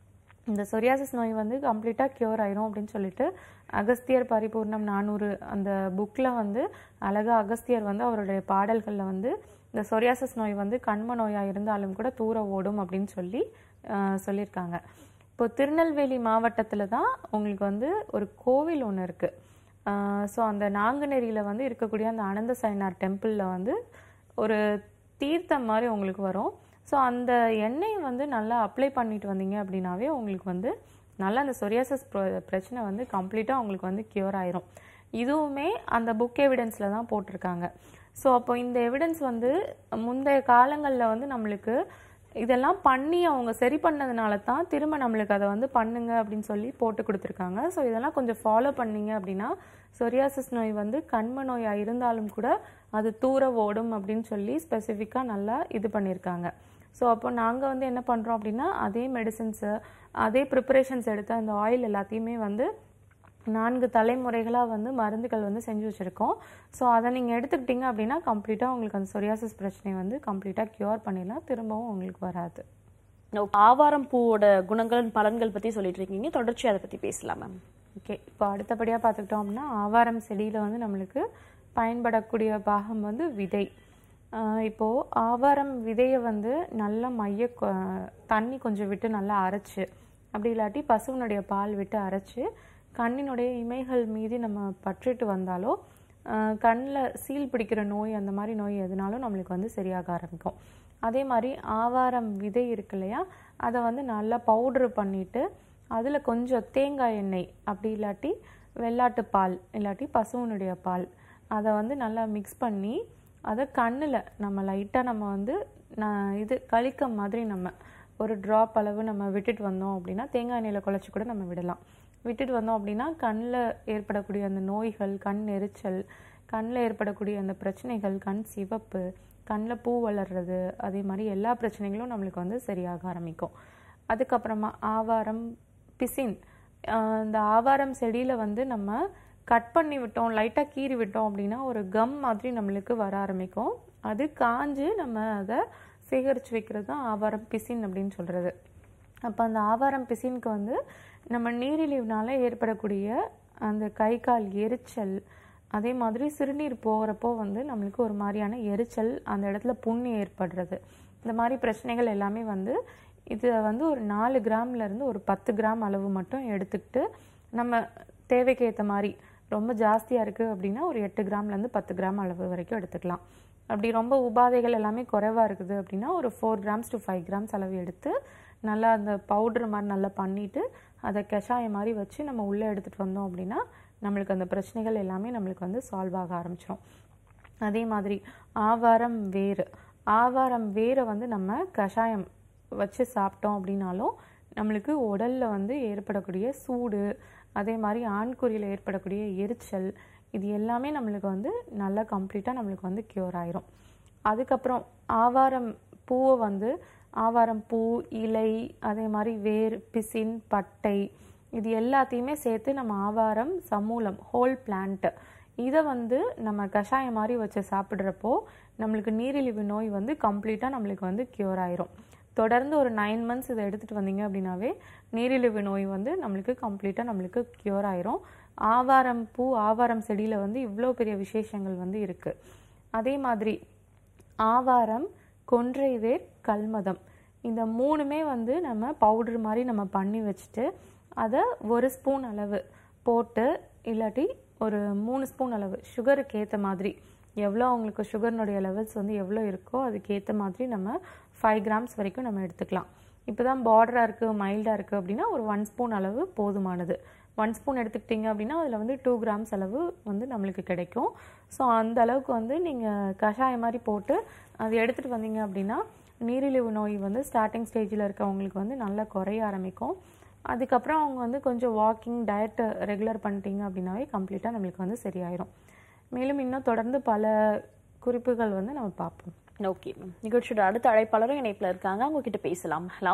இந்த சொரியாசிஸ் நோய் வந்து கம்ப்ளீட்டாக க்யூர் ஆயிரும் அப்படின்னு சொல்லிட்டு அகஸ்தியர் பரிபூர்ணம் நானூறு அந்த புக்கில் வந்து அழகா அகஸ்தியர் வந்து அவருடைய பாடல்களில் வந்து இந்த சொரியாசிஸ் நோய் வந்து கண்ம நோயாக இருந்தாலும் கூட தூர ஓடும் அப்படின்னு சொல்லி ஆஹ், சொல்லியிருக்காங்க இப்போ திருநெல்வேலி மாவட்டத்தில் தான் உங்களுக்கு வந்து ஒரு கோவில் ஒன்று இருக்குது ஸோ அந்த நாங்குநேரியில் வந்து இருக்கக்கூடிய அந்த அனந்த சைனார் டெம்பிளில் வந்து ஒரு தீர்த்தம் மாதிரி உங்களுக்கு வரும் ஸோ அந்த எண்ணெய் வந்து நல்லா அப்ளை பண்ணிட்டு வந்தீங்க அப்படின்னாவே உங்களுக்கு வந்து நல்லா அந்த சொரியாசஸ் பிரச்சனை வந்து கம்ப்ளீட்டாக உங்களுக்கு வந்து க்யூர் ஆயிரும் இதுவுமே அந்த புக் எவிடன்ஸில் தான் போட்டிருக்காங்க ஸோ அப்போ இந்த எவிடன்ஸ் வந்து முந்தைய காலங்களில் வந்து நம்மளுக்கு இதெல்லாம் பண்ணி அவங்க சரி பண்ணதுனால தான் திரும்ப நம்மளுக்கு அதை வந்து பண்ணுங்க அப்படின்னு சொல்லி போட்டு கொடுத்துருக்காங்க ஸோ இதெல்லாம் கொஞ்சம் ஃபாலோ பண்ணீங்க அப்படின்னா சொரியாசிஸ் நோய் வந்து கண்ம நோயாக இருந்தாலும் கூட அது தூர ஓடும் அப்படின்னு சொல்லி ஸ்பெசிஃபிக்காக நல்லா இது பண்ணியிருக்காங்க ஸோ அப்போ நாங்கள் வந்து என்ன பண்ணுறோம் அப்படின்னா அதே மெடிசின்ஸு அதே ப்ரிப்பரேஷன்ஸ் எடுத்து அந்த ஆயில் எல்லாத்தையுமே வந்து நான்கு தலைமுறைகளாக வந்து மருந்துகள் வந்து செஞ்சு வச்சுருக்கோம் ஸோ அதை நீங்கள் எடுத்துக்கிட்டீங்க அப்படின்னா கம்ப்ளீட்டாக உங்களுக்கு அந்த சொரியாசிஸ் பிரச்சனையை வந்து கம்ப்ளீட்டாக க்யூர் பண்ணிடலாம் திரும்பவும் உங்களுக்கு வராது ஆவாரம் பூவோட குணங்கள் பலன்கள் பத்தி சொல்லிட்டு இருக்கீங்க தொடர்ச்சி அதை பத்தி பேசலாம் மேம் ஓகே இப்போ அடுத்தபடியாக பார்த்துக்கிட்டோம் அப்படின்னா ஆவாரம் செடியில் வந்து நம்மளுக்கு பயன்படக்கூடிய பாகம் வந்து விதை ஆஹ் இப்போ ஆவாரம் விதையை வந்து நல்லா மைய கொ- தண்ணி கொஞ்சம் விட்டு நல்லா அரைச்சு அப்படி இல்லாட்டி பசுவினுடைய பால் விட்டு அரைச்சு கண்ணினுடைய இமைகள் மீது நம்ம பற்றிட்டு வந்தாலோ கண்ணில் சீல் பிடிக்கிற நோய் அந்த மாதிரி நோய் எதுனாலும் நம்மளுக்கு வந்து சரியாக ஆரம்பிக்கும் அதே மாதிரி ஆவாரம் விதை இருக்கு இல்லையா அதை வந்து நல்லா பவுட்ரு பண்ணிட்டு அதில் கொஞ்சம் தேங்காய் எண்ணெய் அப்படி இல்லாட்டி வெள்ளாட்டு பால் இல்லாட்டி பசுவினுடைய பால் அதை வந்து நல்லா மிக்ஸ் பண்ணி அதை கண்ணில் நம்ம லைட்டாக நம்ம வந்து நான் இது கழிக்க மாதிரி நம்ம ஒரு ட்ராப் அளவு நம்ம விட்டுட்டு வந்தோம் அப்படின்னா தேங்காய் எண்ணெயில் குழச்சி கூட நம்ம விடலாம் விட்டுட்டு வந்தோம் அப்படின்னா கண்ணில் ஏற்படக்கூடிய அந்த நோய்கள் கண் எரிச்சல் கண்ணில் ஏற்படக்கூடிய அந்த பிரச்சனைகள் கண் சிவப்பு கண்ணில் பூ வளர்றது அதே மாதிரி எல்லா பிரச்சனைகளும் நம்மளுக்கு வந்து சரியாக ஆரம்பிக்கும் அதுக்கப்புறமா ஆவாரம் பிசின் ஆஹ் இந்த ஆவாரம் செடியில் வந்து நம்ம கட் பண்ணி விட்டோம் லைட்டாக கீறி விட்டோம் அப்படின்னா ஒரு கம் மாதிரி நம்மளுக்கு வர ஆரம்பிக்கும் அது காஞ்சு நம்ம அதை சேகரித்து வைக்கிறது தான் ஆவாரம் பிசின் அப்படின்னு சொல்கிறது அப்போ அந்த ஆவாரம் பிசினுக்கு வந்து நம்ம நீரிழிவுனால ஏற்படக்கூடிய அந்த கை கால் எரிச்சல் அதே மாதிரி சிறுநீர் போகிறப்போ வந்து நம்மளுக்கு ஒரு மாதிரியான எரிச்சல் அந்த இடத்துல புண்ணு ஏற்படுறது இந்த மாதிரி பிரச்சனைகள் எல்லாமே வந்து இது வந்து ஒரு நாலு கிராம்ல இருந்து ஒரு பத்து கிராம் அளவு மட்டும் எடுத்துக்கிட்டு நம்ம தேவைக்கு ஏற்ற மாதிரி ரொம்ப ஜாஸ்தியாக இருக்குது அப்படின்னா ஒரு எட்டு கிராம்லேருந்து பத்து கிராம் அளவு வரைக்கும் எடுத்துக்கலாம் அப்படி ரொம்ப உபாதைகள் எல்லாமே குறைவாக இருக்குது அப்படின்னா ஒரு four grams to five grams அளவு எடுத்து நல்லா அந்த பவுடர் மாதிரி நல்லா பண்ணிட்டு அதை கஷாயம் மாதிரி வச்சு நம்ம உள்ளே எடுத்துகிட்டு வந்தோம் அப்படின்னா நம்மளுக்கு அந்த பிரச்சனைகள் எல்லாமே நம்மளுக்கு வந்து சால்வ் ஆக ஆரம்பிச்சிடும் அதே மாதிரி ஆவாரம் வேர் ஆவாரம் வேரை வந்து நம்ம கஷாயம் வச்சு சாப்பிட்டோம் அப்படின்னாலும் நம்மளுக்கு உடல்ல வந்து ஏற்படக்கூடிய சூடு அதே மாதிரி ஆண்குறியில் ஏற்படக்கூடிய எரிச்சல் இது எல்லாமே நம்மளுக்கு வந்து நல்லா கம்ப்ளீட்டாக நம்மளுக்கு வந்து க்யூர் ஆயிரும் அதுக்கப்புறம் ஆவாரம் பூவை வந்து ஆவாரம் பூ இலை அதே மாதிரி வேர் பிசின் பட்டை இது எல்லாத்தையுமே சேர்த்து நம்ம ஆவாரம் சமூலம் ஹோல் பிளான்ட் இதை வந்து நம்ம கஷாயம் மாதிரி வச்சு சாப்பிட்றப்போ நம்மளுக்கு நீரிழிவு நோய் வந்து கம்ப்ளீட்டாக நம்மளுக்கு வந்து க்யூர் ஆயிரும் தொடர்ந்து ஒரு நைன் மந்த்ஸ் இதை எடுத்துகிட்டு வந்தீங்க அப்படின்னாவே நீரிழிவு நோய் வந்து நம்மளுக்கு கம்ப்ளீட்டாக நம்மளுக்கு க்யூர் ஆயிரும் ஆவாரம் பூ ஆவாரம் செடியில் வந்து இவ்வளோ பெரிய விசேஷங்கள் வந்து இருக்குது அதே மாதிரி ஆவாரம் கொன்றை வேர் கல்மதம் இந்த மூணுமே வந்து நம்ம பவுடர் மாதிரி நம்ம பண்ணி வச்சுட்டு அதை ஒரு ஸ்பூன் அளவு போட்டு இல்லாட்டி ஒரு மூணு ஸ்பூன் அளவு சுகருக்கு ஏற்ற மாதிரி எவ்வளோ அவங்களுக்கு சுகர்னுடைய லெவல்ஸ் வந்து எவ்வளோ இருக்கோ அதுக்கு ஏற்ற மாதிரி நம்ம ஃபைவ் கிராம்ஸ் வரைக்கும் நம்ம எடுத்துக்கலாம் இப்போ தான் பார்டராக இருக்குது மைல்டாக இருக்குது அப்படின்னா ஒரு ஒன் ஸ்பூன் அளவு போதுமானது ஒன் ஸ்பூன் எடுத்துக்கிட்டிங்க அப்படின்னா அதில் வந்து டூ கிராம்ஸ் அளவு வந்து நம்மளுக்கு கிடைக்கும் ஸோ அந்த அளவுக்கு வந்து நீங்கள் கஷாயம் மாதிரி போட்டு அது எடுத்துகிட்டு வந்தீங்க அப்படின்னா நீரிழிவு நோய் வந்து ஸ்டார்டிங் ஸ்டேஜில் இருக்கவங்களுக்கு வந்து நல்லா குறைய ஆரம்பிக்கும் அதுக்கப்புறம் அவங்க வந்து கொஞ்சம் வாக்கிங் டயட்டை ரெகுலர் பண்ணிட்டீங்க அப்படின்னாவே கம்ப்ளீட்டாக நம்மளுக்கு வந்து சரியாயிரும் மேலும் இன்னும் தொடர்ந்து பல குறிப்புகள் வந்து நம்ம பார்ப்போம் ஓகே மேம் நிகழ்ச்சியோட அடுத்த அழைப்பாளரும் இணைப்புல இருக்காங்க அவங்க கிட்ட பேசலாம் ஹலோ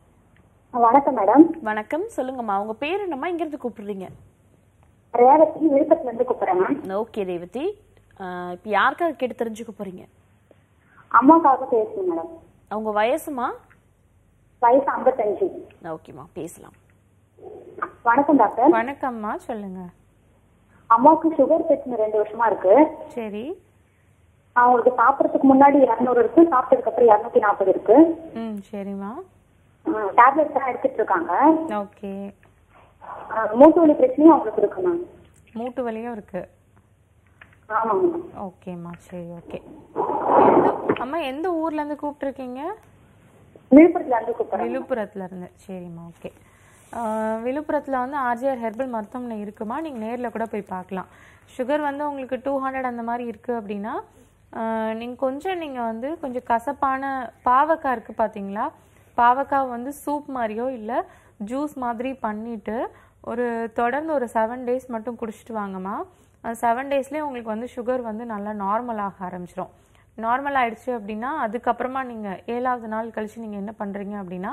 வணக்கம் மேடம் வணக்கம் சொல்லுங்கம்மா உங்க பேர் என்னம்மா இங்க இருந்து கூப்பிடுறீங்க ரேவதி விழுப்புரத்துல இருந்து கூப்பிடுறேன் மேம் ஓகே ரேவதி ஆஹ் இப்ப யாருக்காக கேட்டு தெரிஞ்சுக்க போறீங்க அம்மாக்காக பேசுறேன் மேடம் அவங்க வயசுமா வயசு ஐம்பத்தஞ்சு ஓகேம்மா பேசலாம் வணக்கம் டாக்டர் வணக்கம்மா சொல்லுங்க அம்மாவுக்கு சுகர் பிரச்சனை ரெண்டு வருஷமா இருக்கு சரி அவங்களுக்கு சாப்பிடறதுக்கு முன்னாடி இரநூறு இருக்கு சாப்பிட்டதுக்கு அப்புறம் இரநூத்தி நாற்பது இருக்கு ம் சரிம்மா டேப்லெட்ஸ் எல்லாம் எடுத்துட்டு இருக்காங்க ஓகே ஆஹ் மூட்டு வலி பிரச்சனையும் அவங்களுக்கு இருக்கு மேம் மூட்டு வலியும் இருக்கு ஆமாங்க மேம் ஓகேம்மா சரி ஓகே எந்த அம்மா எந்த ஊர்ல இருந்து கூப்பிட்டுருக்கீங்க விழுப்புரத்துல இருந்து கூப்பிடுறேன் விழுப்புரத்துல இருந்து சரிம்மா ஓகே விழுப்புரத்தில் வந்து ஆர்ஜிஆர் ஹெர்பல் மருத்துவமனை இருக்குமா நீங்கள் நேரில் கூட போய் பார்க்கலாம் சுகர் வந்து உங்களுக்கு டூ ஹண்ட்ரட் அந்த மாதிரி இருக்குது அப்படின்னா நீங்கள் கொஞ்சம் நீங்கள் வந்து கொஞ்சம் கசப்பான பாவக்காய் இருக்குது பார்த்தீங்களா பாவக்காய் வந்து சூப் மாதிரியோ இல்லை ஜூஸ் மாதிரி பண்ணிவிட்டு ஒரு தொடர்ந்து ஒரு செவன் டேஸ் மட்டும் குடிச்சிட்டு வாங்கம்மா அந்த செவன் டேஸ்லேயே உங்களுக்கு வந்து சுகர் வந்து நல்லா நார்மல் ஆக ஆரம்பிச்சிடும் நார்மல் ஆயிடுச்சு அப்படின்னா அதுக்கப்புறமா நீங்கள் ஏழாவது நாள் கழிச்சு நீங்கள் என்ன பண்ணுறீங்க அப்படின்னா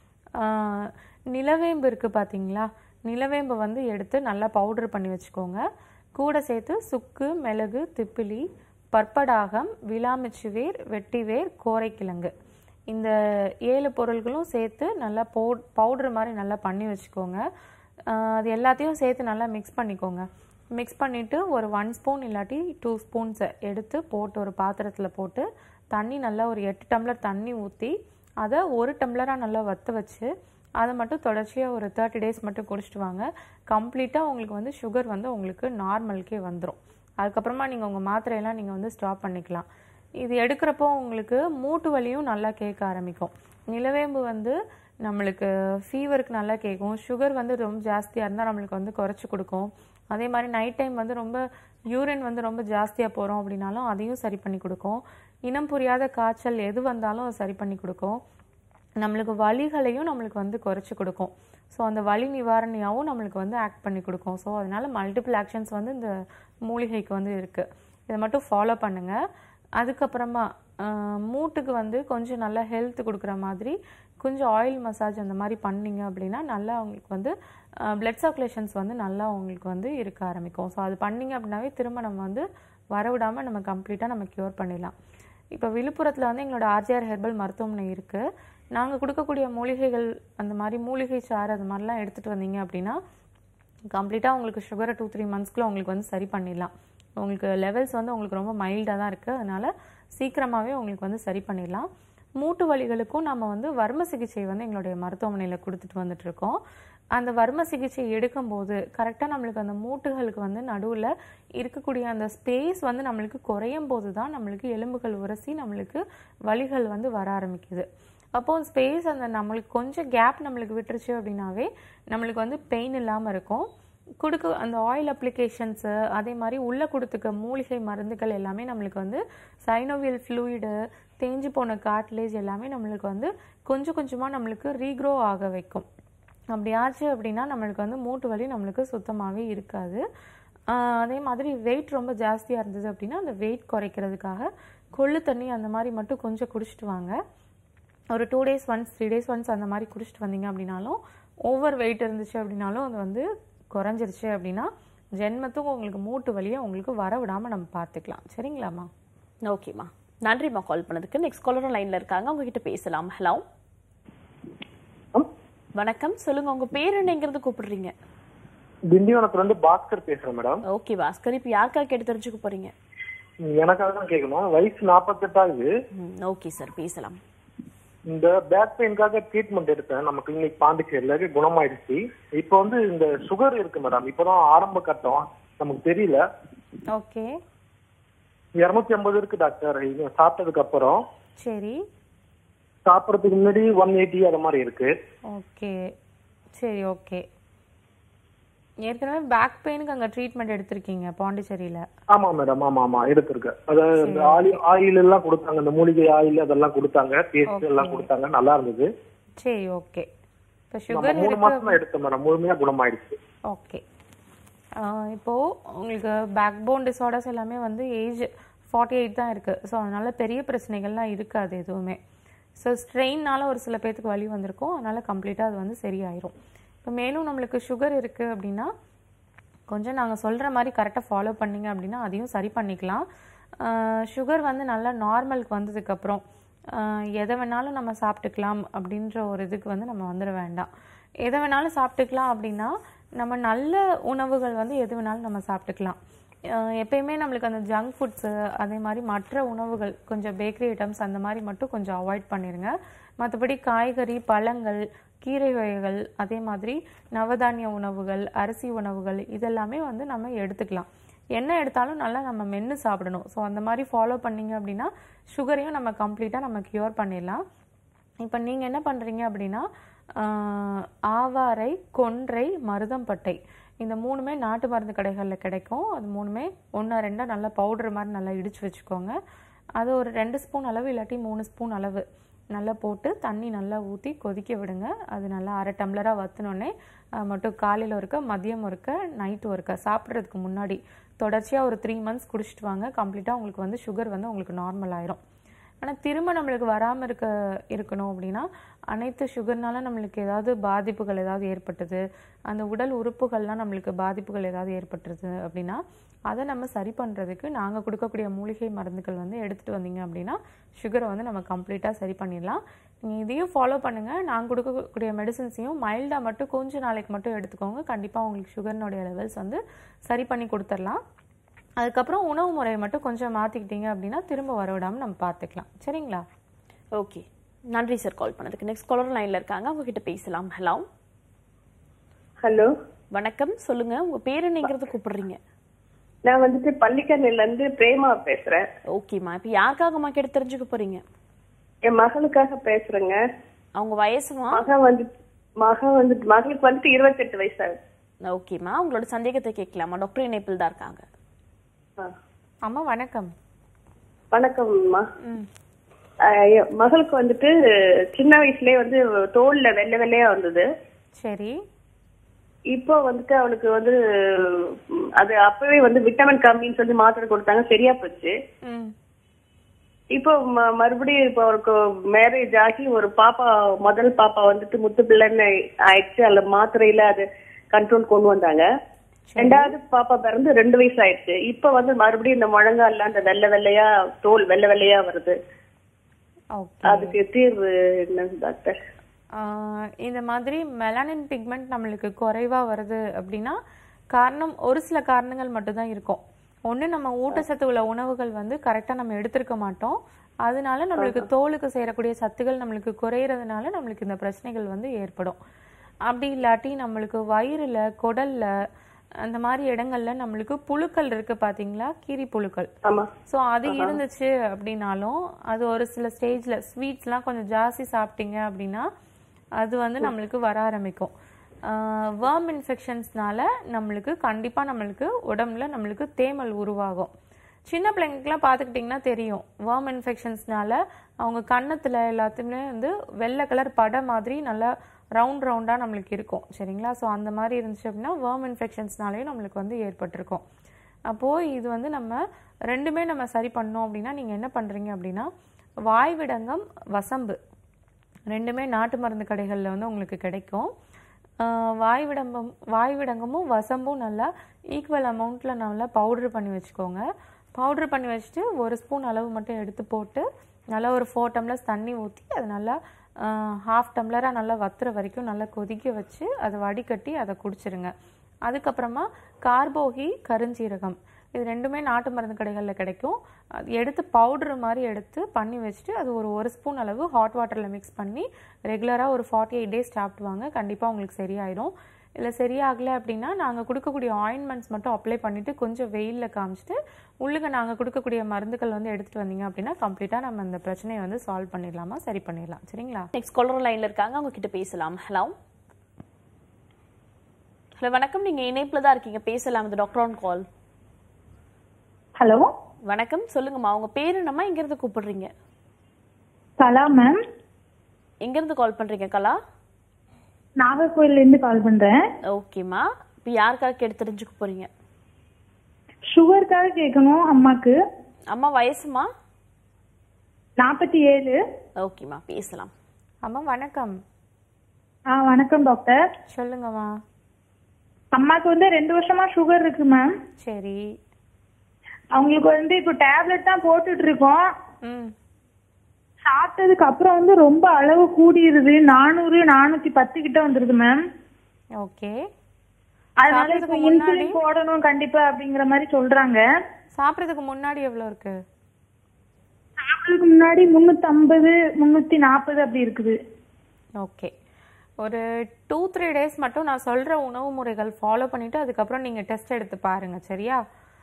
ஆஹ், நிலவேம்பு இருக்குது பார்த்தீங்களா நிலவேம்பை வந்து எடுத்து நல்லா பவுடர் பண்ணி வச்சுக்கோங்க கூட சேர்த்து சுக்கு மிளகு திப்பிலி பற்படாகம் விளாமிச்சுவேர் வெட்டிவேர் கோரைக்கிழங்கு இந்த ஏழு பொருள்களும் சேர்த்து நல்லா பவு பவுடர் மாதிரி நல்லா பண்ணி வச்சுக்கோங்க ஆஹ், அது எல்லாத்தையும் சேர்த்து நல்லா மிக்ஸ் பண்ணிக்கோங்க மிக்ஸ் பண்ணிவிட்டு ஒரு ஒன் ஸ்பூன் இல்லாட்டி டூ ஸ்பூன்ஸை எடுத்து போட்டு ஒரு பாத்திரத்தில் போட்டு தண்ணி நல்லா ஒரு எட்டு டம்ளர் தண்ணி ஊற்றி அதை ஒரு டம்ளராக நல்லா வற்ற வச்சு அதை மட்டும் தொடர்ச்சியாக ஒரு தேர்ட்டி டேஸ் மட்டும் குடிச்சிட்டு வாங்க கம்ப்ளீட்டாக உங்களுக்கு வந்து சுகர் வந்து உங்களுக்கு நார்மலுக்கே வந்துடும் அதுக்கப்புறமா நீங்கள் உங்கள் மாத்திரையெல்லாம் நீங்கள் வந்து ஸ்டாப் பண்ணிக்கலாம் இது எடுக்கிறப்போ உங்களுக்கு மூட்டு வலியும் நல்லா கேட்க ஆரம்பிக்கும் நிலவேம்பு வந்து நம்மளுக்கு ஃபீவருக்கு நல்லா கேட்கும் சுகர் வந்து ரொம்ப ஜாஸ்தியாக இருந்தால் நம்மளுக்கு வந்து குறைச்சி கொடுக்கும் அதே மாதிரி நைட் டைம் வந்து ரொம்ப யூரின் வந்து ரொம்ப ஜாஸ்தியாக போகிறோம் அப்படின்னாலும் அதையும் சரி பண்ணி கொடுக்கும் இனம் புரியாத காய்ச்சல் எது வந்தாலும் அது சரி பண்ணி கொடுக்கும் நம்மளுக்கு வலிகளையும் நம்மளுக்கு வந்து குறைச்சி கொடுக்கும் ஸோ அந்த வலி நிவாரணியாகவும் நம்மளுக்கு வந்து ஆக்ட் பண்ணி கொடுக்கும் ஸோ அதனால மல்டிபிள் ஆக்ஷன்ஸ் வந்து இந்த மூலிகைக்கு வந்து இருக்குது இதை மட்டும் ஃபாலோ பண்ணுங்கள் அதுக்கப்புறமா ஆஹ், மூட்டுக்கு வந்து கொஞ்சம் நல்லா ஹெல்த் கொடுக்குற மாதிரி கொஞ்சம் ஆயில் மசாஜ் அந்த மாதிரி பண்ணீங்க அப்படின்னா நல்லா உங்களுக்கு வந்து பிளட் சர்க்குலேஷன்ஸ் வந்து நல்லா உங்களுக்கு வந்து இருக்க ஆரம்பிக்கும் ஸோ அது பண்ணீங்க அப்படின்னாவே திரும்ப நம்ம வந்து வரவிடாமல் நம்ம கம்ப்ளீட்டாக நம்ம க்யூர் பண்ணிடலாம் இப்போ விழுப்புரத்தில் வந்து எங்களோட ஆர்ஜிஆர் ஹெர்பல் மருத்துவமனை இருக்குது நாங்கள் கொடுக்கக்கூடிய மூலிகைகள் அந்த மாதிரி மூலிகை சாறு அது மாதிரிலாம் எடுத்துகிட்டு வந்தீங்க அப்படின்னா கம்ப்ளீட்டாக உங்களுக்கு சுகரை டூ த்ரீ மந்த்ஸ்க்குள்ள உங்களுக்கு வந்து சரி பண்ணிடலாம் உங்களுக்கு லெவல்ஸ் வந்து உங்களுக்கு ரொம்ப மைல்டாக தான் இருக்குது அதனால் சீக்கிரமாகவே உங்களுக்கு வந்து சரி பண்ணிடலாம் மூட்டு வலிகளுக்கும் நம்ம வந்து வர்ம சிகிச்சை வந்து எங்களுடைய மருத்துவமனையில் கொடுத்துட்டு வந்துட்டு இருக்கோம் அந்த வர்ம சிகிச்சை எடுக்கும்போது கரெக்டாக நம்மளுக்கு அந்த மூட்டுகளுக்கு வந்து நடுவில் இருக்கக்கூடிய அந்த ஸ்பேஸ் வந்து நம்மளுக்கு குறையும் போது தான் நம்மளுக்கு எலும்புகள் உரசி நம்மளுக்கு வலிகள் வந்து வர ஆரம்பிக்குது அப்போ ஸ்பேஸ் அந்த நம்மளுக்கு கொஞ்சம் கேப் நம்மளுக்கு விட்டுருச்சு அப்படின்னாவே நம்மளுக்கு வந்து பெயின் இல்லாமல் இருக்கும் கொடுக்க அந்த ஆயில் அப்ளிகேஷன்ஸு அதே மாதிரி உள்ளே கொடுத்துக்க மூலிகை மருந்துகள் எல்லாமே நம்மளுக்கு வந்து சைனோவியல் ஃப்ளூயிடு தேஞ்சு போன காட்லேஜ் எல்லாமே நம்மளுக்கு வந்து கொஞ்சம் கொஞ்சமாக நம்மளுக்கு ரீக்ரோ ஆக வைக்கும் அப்படி ஆச்சு அப்படின்னா நம்மளுக்கு வந்து மூட்டு வலி நம்மளுக்கு சுத்தமாகவே இருக்காது ஆஹ் அதே மாதிரி வெயிட் ரொம்ப ஜாஸ்தியாக இருந்தது அப்படின்னா அந்த வெயிட் குறைக்கிறதுக்காக கொள்ளு தண்ணி அந்த மாதிரி மட்டும் கொஞ்சம் குடிச்சிட்டு வாங்க ஒரு two days once three days once அந்த மாதிரி குடிச்சிட்டு வந்தீங்க அப்படின்னாலும் ஓவர் வெயிட் இருந்துச்சு அப்படின்னாலும் அது வந்து குறைஞ்சிருச்சு அப்படின்னா ஜென்மத்துக்கும் உங்களுக்கு மூட்டு வலியை உங்களுக்கு வர விடாமல் நம்ம பார்த்துக்கலாம் சரிங்களாம்மா ஓகேம்மா நன்றிம்மா கால் பண்ணதுக்கு நெக்ஸ்ட் காலரும் லைன்ல இருக்காங்க உங்ககிட்ட பேசலாம் ஹலோ வணக்கம் சொல்லுங்க உங்க பேர் என்னங்கிறது கூப்பிடுறீங்க திண்டிவனத்துல இருந்து பாஸ்கர் பேசுறேன் மேடம் ஓகே பாஸ்கர் இப்போ யாருக்காக கேட்டு தெரிஞ்சுக்க போறீங்க எனக்காக தான் கேட்கணும் வயசு நாற்பத்தெட்டு ஆகுது ஓகே சார் பேசலாம் இந்த பேக் பெயின்காக ட்ரீட்மெண்ட் எடுத்தேன் நம்ம கிளினிக் பாண்டிச்சேரியில குணமாயிடுச்சு இப்போ வந்து இந்த சுகர் இருக்கு மேடம் இப்போதான் ஆரம்ப கட்டம் நமக்கு தெரியல ஓகே இருநூத்தி ஐம்பது இருக்கு டாக்டர் இது சாப்பிட்டதுக்கு அப்புறம் சரி சாப்பிடறதுக்கு முன்னாடி ஒன் எயிட்டி அது மாதிரி இருக்கு ஓகே சரி ஓகே ஏற்கனவே பேக் பெயினுக்கு அங்கே ட்ரீட்மெண்ட் எடுத்திருக்கீங்க பாண்டிச்சேரியில் ஆமா மேடம் ஆமா ஆமா எடுத்திருக்கேன் அதாவது இந்த ஆயில் ஆயில் எல்லாம் கொடுத்தாங்க இந்த மூலிகை ஆயில் அதெல்லாம் கொடுத்தாங்க பேஸ்ட் எல்லாம் கொடுத்தாங்க நல்லா இருந்தது சரி ஓகே இப்போ நம்ம சுகர் மூணு இருக்கு மாசம் தான் எடுத்தேன் மேடம் முழுமையா குணமாயிடுச்சு ஓகே இப்போது உங்களுக்கு பேக் போன் டிஸார்டர்ஸ் எல்லாமே வந்து ஏஜ் ஃபார்ட்டி எயிட் தான் இருக்குது ஸோ அதனால் பெரிய பிரச்சனைகள்லாம் இருக்காது எதுவுமே ஸோ ஸ்ட்ரெயின்னால ஒரு சில பேர்த்துக்கு வலி வந்திருக்கும் அதனால் கம்ப்ளீட்டாக அது வந்து சரியாயிரும் இப்போ மேலும் நம்மளுக்கு சுகர் இருக்குது அப்படின்னா கொஞ்சம் நாங்கள் சொல்கிற மாதிரி கரெக்டாக ஃபாலோ பண்ணீங்க அப்படின்னா அதையும் சரி பண்ணிக்கலாம் சுகர் வந்து நல்லா நார்மலுக்கு வந்ததுக்கப்புறம் எதை வேணாலும் நம்ம சாப்பிட்டுக்கலாம் அப்படின்ற ஒரு இதுக்கு வந்து நம்ம வந்துட வேண்டாம் எதை வேணாலும் சாப்பிட்டுக்கலாம் அப்படின்னா நம்ம நல்ல உணவுகள் வந்து எது வேணாலும் நம்ம சாப்பிட்டுக்கலாம் அஹ் எப்பயுமே நம்மளுக்கு அந்த ஜங்க் ஃபுட்ஸு அதே மாதிரி மற்ற உணவுகள் கொஞ்சம் பேக்கரி ஐட்டம்ஸ் அந்த மாதிரி மட்டும் கொஞ்சம் அவாய்ட் பண்ணிடுங்க மற்றபடி காய்கறி பழங்கள் கீரை வகைகள் அதே மாதிரி நவதானிய உணவுகள் அரிசி உணவுகள் இதெல்லாமே வந்து நம்ம எடுத்துக்கலாம் என்ன எடுத்தாலும் நல்லா நம்ம மென்று சாப்பிடணும் ஸோ அந்த மாதிரி ஃபாலோ பண்ணீங்க அப்படின்னா சுகரையும் நம்ம கம்ப்ளீட்டாக நம்ம க்யூர் பண்ணிடலாம் இப்போ நீங்கள் என்ன பண்ணுறீங்க அப்படின்னா ஆஹ், ஆவாரை கொன்றை மருதம்பட்டை இந்த மூணுமே நாட்டு மருந்து கடைகளில் கிடைக்கும் அது மூணுமே ஒன்றா ரெண்டா நல்லா பவுடர் மாதிரி நல்லா இடித்து வச்சுக்கோங்க அது ஒரு ரெண்டு ஸ்பூன் அளவு இல்லாட்டி மூணு ஸ்பூன் அளவு நல்லா போட்டு தண்ணி நல்லா ஊற்றி கொதிக்க விடுங்க அது நல்லா அரை டம்ளராக வற்றினோடனே மட்டும் காலையில் ஒருக்க மதியம் ஒருக்க நைட்டு ஒருக்க சாப்பிட்றதுக்கு முன்னாடி தொடர்ச்சியாக ஒரு த்ரீ மந்த்ஸ் குடிச்சிட்டு வாங்க கம்ப்ளீட்டாக உங்களுக்கு வந்து சுகர் வந்து உங்களுக்கு நார்மல் ஆயிரும் ஆனால் திரும்ப நம்மளுக்கு வராமல் இருக்க இருக்கணும் அப்படின்னா அனைத்து சுகர்னால நம்மளுக்கு ஏதாவது பாதிப்புகள் ஏதாவது ஏற்பட்டது அந்த உடல் உறுப்புகள்லாம் நம்மளுக்கு பாதிப்புகள் ஏதாவது ஏற்பட்டுருது அப்படின்னா அதை நம்ம சரி பண்ணுறதுக்கு நாங்கள் கொடுக்கக்கூடிய மூலிகை மருந்துகள் வந்து எடுத்துகிட்டு வந்தீங்க அப்படின்னா சுகரை வந்து நம்ம கம்ப்ளீட்டாக சரி பண்ணிடலாம் நீங்கள் இதையும் ஃபாலோ பண்ணுங்கள் நாங்கள் கொடுக்கக்கூடிய மெடிசன்ஸையும் மைல்டாக மட்டும் கொஞ்ச நாளைக்கு மட்டும் எடுத்துக்கோங்க கண்டிப்பாக உங்களுக்கு சுகர்னுடைய லெவல்ஸ் வந்து சரி பண்ணி கொடுத்துடலாம் அதுக்கப்புறம் உணவு முறையை மட்டும் கொஞ்சம் மாற்றிக்கிட்டீங்க அப்படின்னா திரும்ப வரவிடாமல் நம்ம பார்த்துக்கலாம் சரிங்களா ஓகே நன்றி சார் கால் பண்ணதுக்கு நெக்ஸ்ட் காலர் லைன்ல இருக்காங்க அவங்க கிட்ட பேசலாம் ஹலோ ஹலோ வணக்கம் சொல்லுங்க உங்க பேர் என்னங்கிறது கூப்பிடுறீங்க நான் வந்துட்டு பள்ளிக்கண்ணில இருந்து பிரேமா பேசுறேன் ஓகேம்மா இப்போ யாருக்காகம்மா கேட்டு தெரிஞ்சுக்க போறீங்க என் மகளுக்காக பேசுறேங்க அவங்க வயசுமா மகன் வந்து மகன் வந்துட்டு மகளுக்கு வந்துட்டு இருபத்தெட்டு வயசு ஆகுது ஓகேம்மா உங்களோட சந்தேகத்தை கேட்கலாமா டாக்டர் இணைப்பில் தான் இருக்காங்க ஆ. அம்மா வணக்கம் வணக்கம்மா ம் ஆஹ் என் மகளுக்கு வந்துட்டு சின்ன வயசுலயே வந்து தோல்ல வெள்ளை வெள்ளையா வந்தது சரி இப்போ வந்துட்டு அவளுக்கு வந்து ம், அது அப்பவே வந்து விட்டமின் கம்மின்னு சொல்லி மாத்திரை கொடுத்தாங்க சரியா போச்சு ம் இப்போ ம- மறுபடியும் இப்போ அவருக்கு மேரேஜ் ஆகி ஒரு பாப்பா முதல் பாப்பா வந்துட்டு முத்து பிள்ளைன்னு ஆயிடுச்சு அதுல மாத்திரையில அது கண்ட்ரோல் கொண்டு வந்தாங்க ரெண்டாவது பாப்பா பிறந்து ரெண்டு வயசு ஆயிடுச்சு இப்ப வந்து மறுபடியும் இந்த முழங்கால்ல அந்த வெள்ளை வெள்ளையா தோல் வெள்ளை வெள்ளையா வருது ஓகே அதுக்கு தீர்வு என்ன டாக்டர் ஆஹ் இந்த மாதிரி மெலானின் பிக்மெண்ட் நம்மளுக்கு குறைவாக வருது அப்படின்னா காரணம் ஒரு சில காரணங்கள் மட்டும்தான் இருக்கும் ஒன்று நம்ம ஊட்டச்சத்து உள்ள உணவுகள் வந்து கரெக்டாக நம்ம எடுத்திருக்க மாட்டோம் அதனால நம்மளுக்கு தோலுக்கு சேரக்கூடிய சத்துகள் நம்மளுக்கு குறையிறதுனால நம்மளுக்கு இந்த பிரச்சனைகள் வந்து ஏற்படும் அப்படி இல்லாட்டி நம்மளுக்கு வயிறுல குடல்ல அந்த மாதிரி இடங்கள்ல நம்மளுக்கு புழுக்கள் இருக்கு பாத்தீங்களா கீரி புழுக்கள் ஆமா ஸோ அது இருந்துச்சு அப்படின்னாலும் அது ஒரு சில ஸ்டேஜ்ல ஸ்வீட்ஸ்லாம் கொஞ்சம் ஜாஸ்தி சாப்பிட்டீங்க அப்படின்னா அது வந்து நம்மளுக்கு வர ஆரம்பிக்கும் வேர்ம் இன்ஃபெக்ஷன்ஸ்னால நம்மளுக்கு கண்டிப்பா நம்மளுக்கு உடம்புல நம்மளுக்கு தேமல் உருவாகும் சின்ன பிள்ளைங்களுக்குலாம் பார்த்துக்கிட்டிங்கன்னா தெரியும் வேர்ம் இன்ஃபெக்ஷன்ஸ்னால அவங்க கன்னத்துல எல்லாத்துமே வந்து வெள்ளை கலர் படை மாதிரி நல்லா ரவுண்ட் ரவுண்டாக நம்மளுக்கு இருக்கும் சரிங்களா ஸோ அந்த மாதிரி இருந்துச்சு அப்படின்னா வேர்ம் இன்ஃபெக்ஷன்ஸ்னாலே நம்மளுக்கு வந்து ஏற்பட்டிருக்கும் அப்போது இது வந்து நம்ம ரெண்டுமே நம்ம சரி பண்ணோம் அப்படின்னா நீங்கள் என்ன பண்ணுறீங்க அப்படின்னா வாய்விடங்கம் வசம்பு ரெண்டுமே நாட்டு மருந்து கடைகளில் வந்து உங்களுக்கு கிடைக்கும் ஆஹ் வாய் விடம்பம் வாய் விடங்கமும் வசம்பும் நல்லா ஈக்குவல் அமௌண்ட்டில் நல்லா பவுடர் பண்ணி வச்சுக்கோங்க பவுடர் பண்ணி வச்சுட்டு ஒரு ஸ்பூன் அளவு மட்டும் எடுத்து போட்டு நல்லா ஒரு ஃபோர் டம்ளர்ஸ் தண்ணி ஊற்றி அது நல்லா ஹாஃப் டம்ளராக நல்லா வத்துற வரைக்கும் நல்லா கொதிக்க வச்சு அதை வடிகட்டி அதை குடிச்சிருங்க அதுக்கப்புறமா கார்போகி கருஞ்சீரகம் இது ரெண்டுமே நாட்டு மருந்து கடைகளில் கிடைக்கும் அது எடுத்து பவுடர் மாதிரி எடுத்து பண்ணி வச்சுட்டு அது ஒரு ஒரு ஸ்பூன் அளவு ஹாட் வாட்டரில் மிக்ஸ் பண்ணி ரெகுலராக ஒரு ஃபார்ட்டி எயிட் டேஸ் சாப்பிட்டு வாங்க கண்டிப்பாக உங்களுக்கு சரியாயிடும் இல்லை சரியாகலை அப்படின்னா நாங்கள் கொடுக்கக்கூடிய ஆயின்மெண்ட்ஸ் மட்டும் அப்ளை பண்ணிவிட்டு கொஞ்சம் வெயிலில் காமிச்சிட்டு உள்ளுங்க நாங்கள் கொடுக்கக்கூடிய மருந்துகள் வந்து எடுத்துகிட்டு வந்தீங்க அப்படின்னா கம்ப்ளீட்டாக நம்ம இந்த பிரச்சனையை வந்து சால்வ் பண்ணிடலாமா சரி பண்ணிடலாம் சரிங்களா நெக்ஸ்ட் காலர் லைன்ல இருக்காங்க அவங்க கிட்ட பேசலாம் ஹலோ ஹலோ வணக்கம் நீங்க இணைப்புல தான் இருக்கீங்க பேசலாம் இது டாக்டர் ஆன் கால் ஹலோ வணக்கம் சொல்லுங்கம்மா உங்க பேர் என்னம்மா எங்க இருந்து கூப்பிடுறீங்க கலா மேம் எங்க இருந்து கால் பண்றீங்க கலா நாகர்கோயில்ல இருந்து கால் பண்றேன் ஓகேம்மா இப்போ யாருக்காக கேட்டு தெரிஞ்சுக்க போறீங்க சுகருக்காக கேட்கணும் அம்மாக்கு அம்மா வயசுமா நாற்பத்தி ஏழு ஓகேம்மா பேசலாம் அம்மா வணக்கம் ஆ வணக்கம் டாக்டர் சொல்லுங்கம்மா அம்மாக்கு வந்து ரெண்டு வருஷமா சுகர் இருக்கு மேம் சரி அவங்களுக்கு வந்து இப்போ டேப்லெட் தான் போட்டுட்டு இருக்கோம் ம் சாப்பிட்டதுக்கு அப்புறம் வந்து ரொம்ப அளவு கூடிருது நானூறு நானூத்தி பத்து கிட்ட வந்துருது மேம் ஓகே அதனால இப்ப சாப்பிட்றதுக்கு முன்னாடி இன்சுலின் போடணும் கண்டிப்பா அப்படிங்கிற மாதிரி சொல்றாங்க சாப்பிட்றதுக்கு முன்னாடி எவ்வளோ இருக்கு சாப்பிடறதுக்கு முன்னாடி முன்னூத்தி ஐம்பது முன்னூத்தி நாற்பது அப்படி இருக்குது ஓகே ஒரு டூ த்ரீ டேஸ் மட்டும் நான் சொல்கிற உணவு முறைகள் ஃபாலோ பண்ணிவிட்டு அதுக்கப்புறம் நீங்கள் டெஸ்ட் எடுத்து பாருங்க சரியா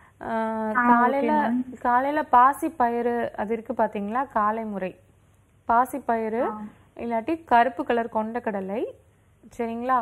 காலையில் காலையில் பாசி பயிறு அது இருக்கு பார்த்தீங்களா காலை முறை பாசி பயிறு இல்லாட்டி கருப்பு கலர் கொண்டக்கடலை சரிங்களா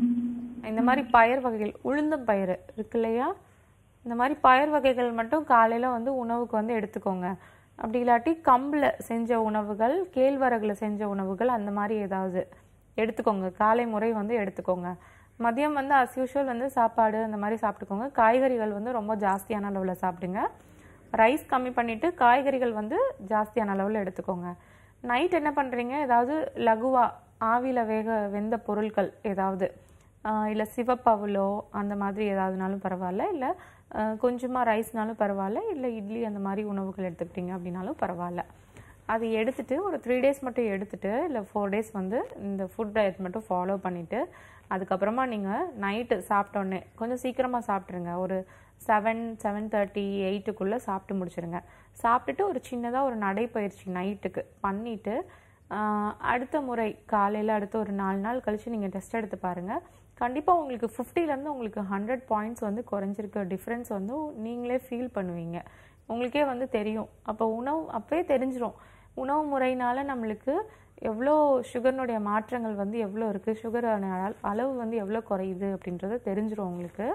இந்த மாதிரி பயர் வகைகள் உளுந்தம் பயிறு இருக்கு இல்லையா இந்த மாதிரி பயர் வகைகள் மட்டும் காலையில் வந்து உணவுக்கு வந்து எடுத்துக்கோங்க அப்படி இல்லாட்டி கம்பில் செஞ்ச உணவுகள் கேழ்வரகுல செஞ்ச உணவுகள் அந்த மாதிரி ஏதாவது எடுத்துக்கோங்க காலை முறை வந்து எடுத்துக்கோங்க மதியம் வந்து அஸ் யூஷுவல் வந்து சாப்பாடு அந்த மாதிரி சாப்பிட்டுக்கோங்க காய்கறிகள் வந்து ரொம்ப ஜாஸ்தியான அளவில் சாப்பிடுங்க ரைஸ் கம்மி பண்ணிவிட்டு காய்கறிகள் வந்து ஜாஸ்தியான அளவில் எடுத்துக்கோங்க நைட் என்ன பண்ணுறீங்க ஏதாவது லகுவா ஆவியில் வேக வெந்த பொருட்கள் ஏதாவது இல்லை சிவப்பவுலோ அந்த மாதிரி ஏதாவதுனாலும் பரவாயில்ல இல்லை கொஞ்சமாக ரைஸ்னாலும் பரவாயில்ல இல்லை இட்லி அந்த மாதிரி உணவுகள் எடுத்துக்கிட்டீங்க அப்படின்னாலும் பரவாயில்ல அது எடுத்துட்டு ஒரு த்ரீ டேஸ் மட்டும் எடுத்துட்டு இல்லை ஃபோர் டேஸ் வந்து இந்த ஃபுட் டயட் மட்டும் ஃபாலோ பண்ணிவிட்டு அதுக்கப்புறமா நீங்கள் நைட்டு சாப்பிட்டோன்னே கொஞ்சம் சீக்கிரமாக சாப்பிட்ருங்க ஒரு செவன் செவன் தேர்ட்டி எயிட்டுக்குள்ளே சாப்பிட்டு முடிச்சிருங்க சாப்பிட்டுட்டு ஒரு சின்னதாக ஒரு நடைப்பயிற்சி நைட்டுக்கு பண்ணிவிட்டு அடுத்த முறை காலையில் அடுத்த ஒரு நாலு நாள் கழித்து நீங்கள் டெஸ்ட் எடுத்து பாருங்கள் கண்டிப்பாக உங்களுக்கு 50 ல இருந்து உங்களுக்கு ஹண்ட்ரட் பாயிண்ட்ஸ் வந்து குறைஞ்சிருக்க டிஃப்ரென்ஸ் வந்து நீங்களே ஃபீல் பண்ணுவீங்க உங்களுக்கே வந்து தெரியும் அப்போ உணவு அப்பவே தெரிஞ்சிரும் உணவு முறையினால நம்மளுக்கு எவ்வளோ சுகர்னுடைய மாற்றங்கள் வந்து எவ்வளோ இருக்குது சுகர் அளவு வந்து எவ்வளோ குறையுது அப்படின்றது தெரிஞ்சிரும் உங்களுக்கு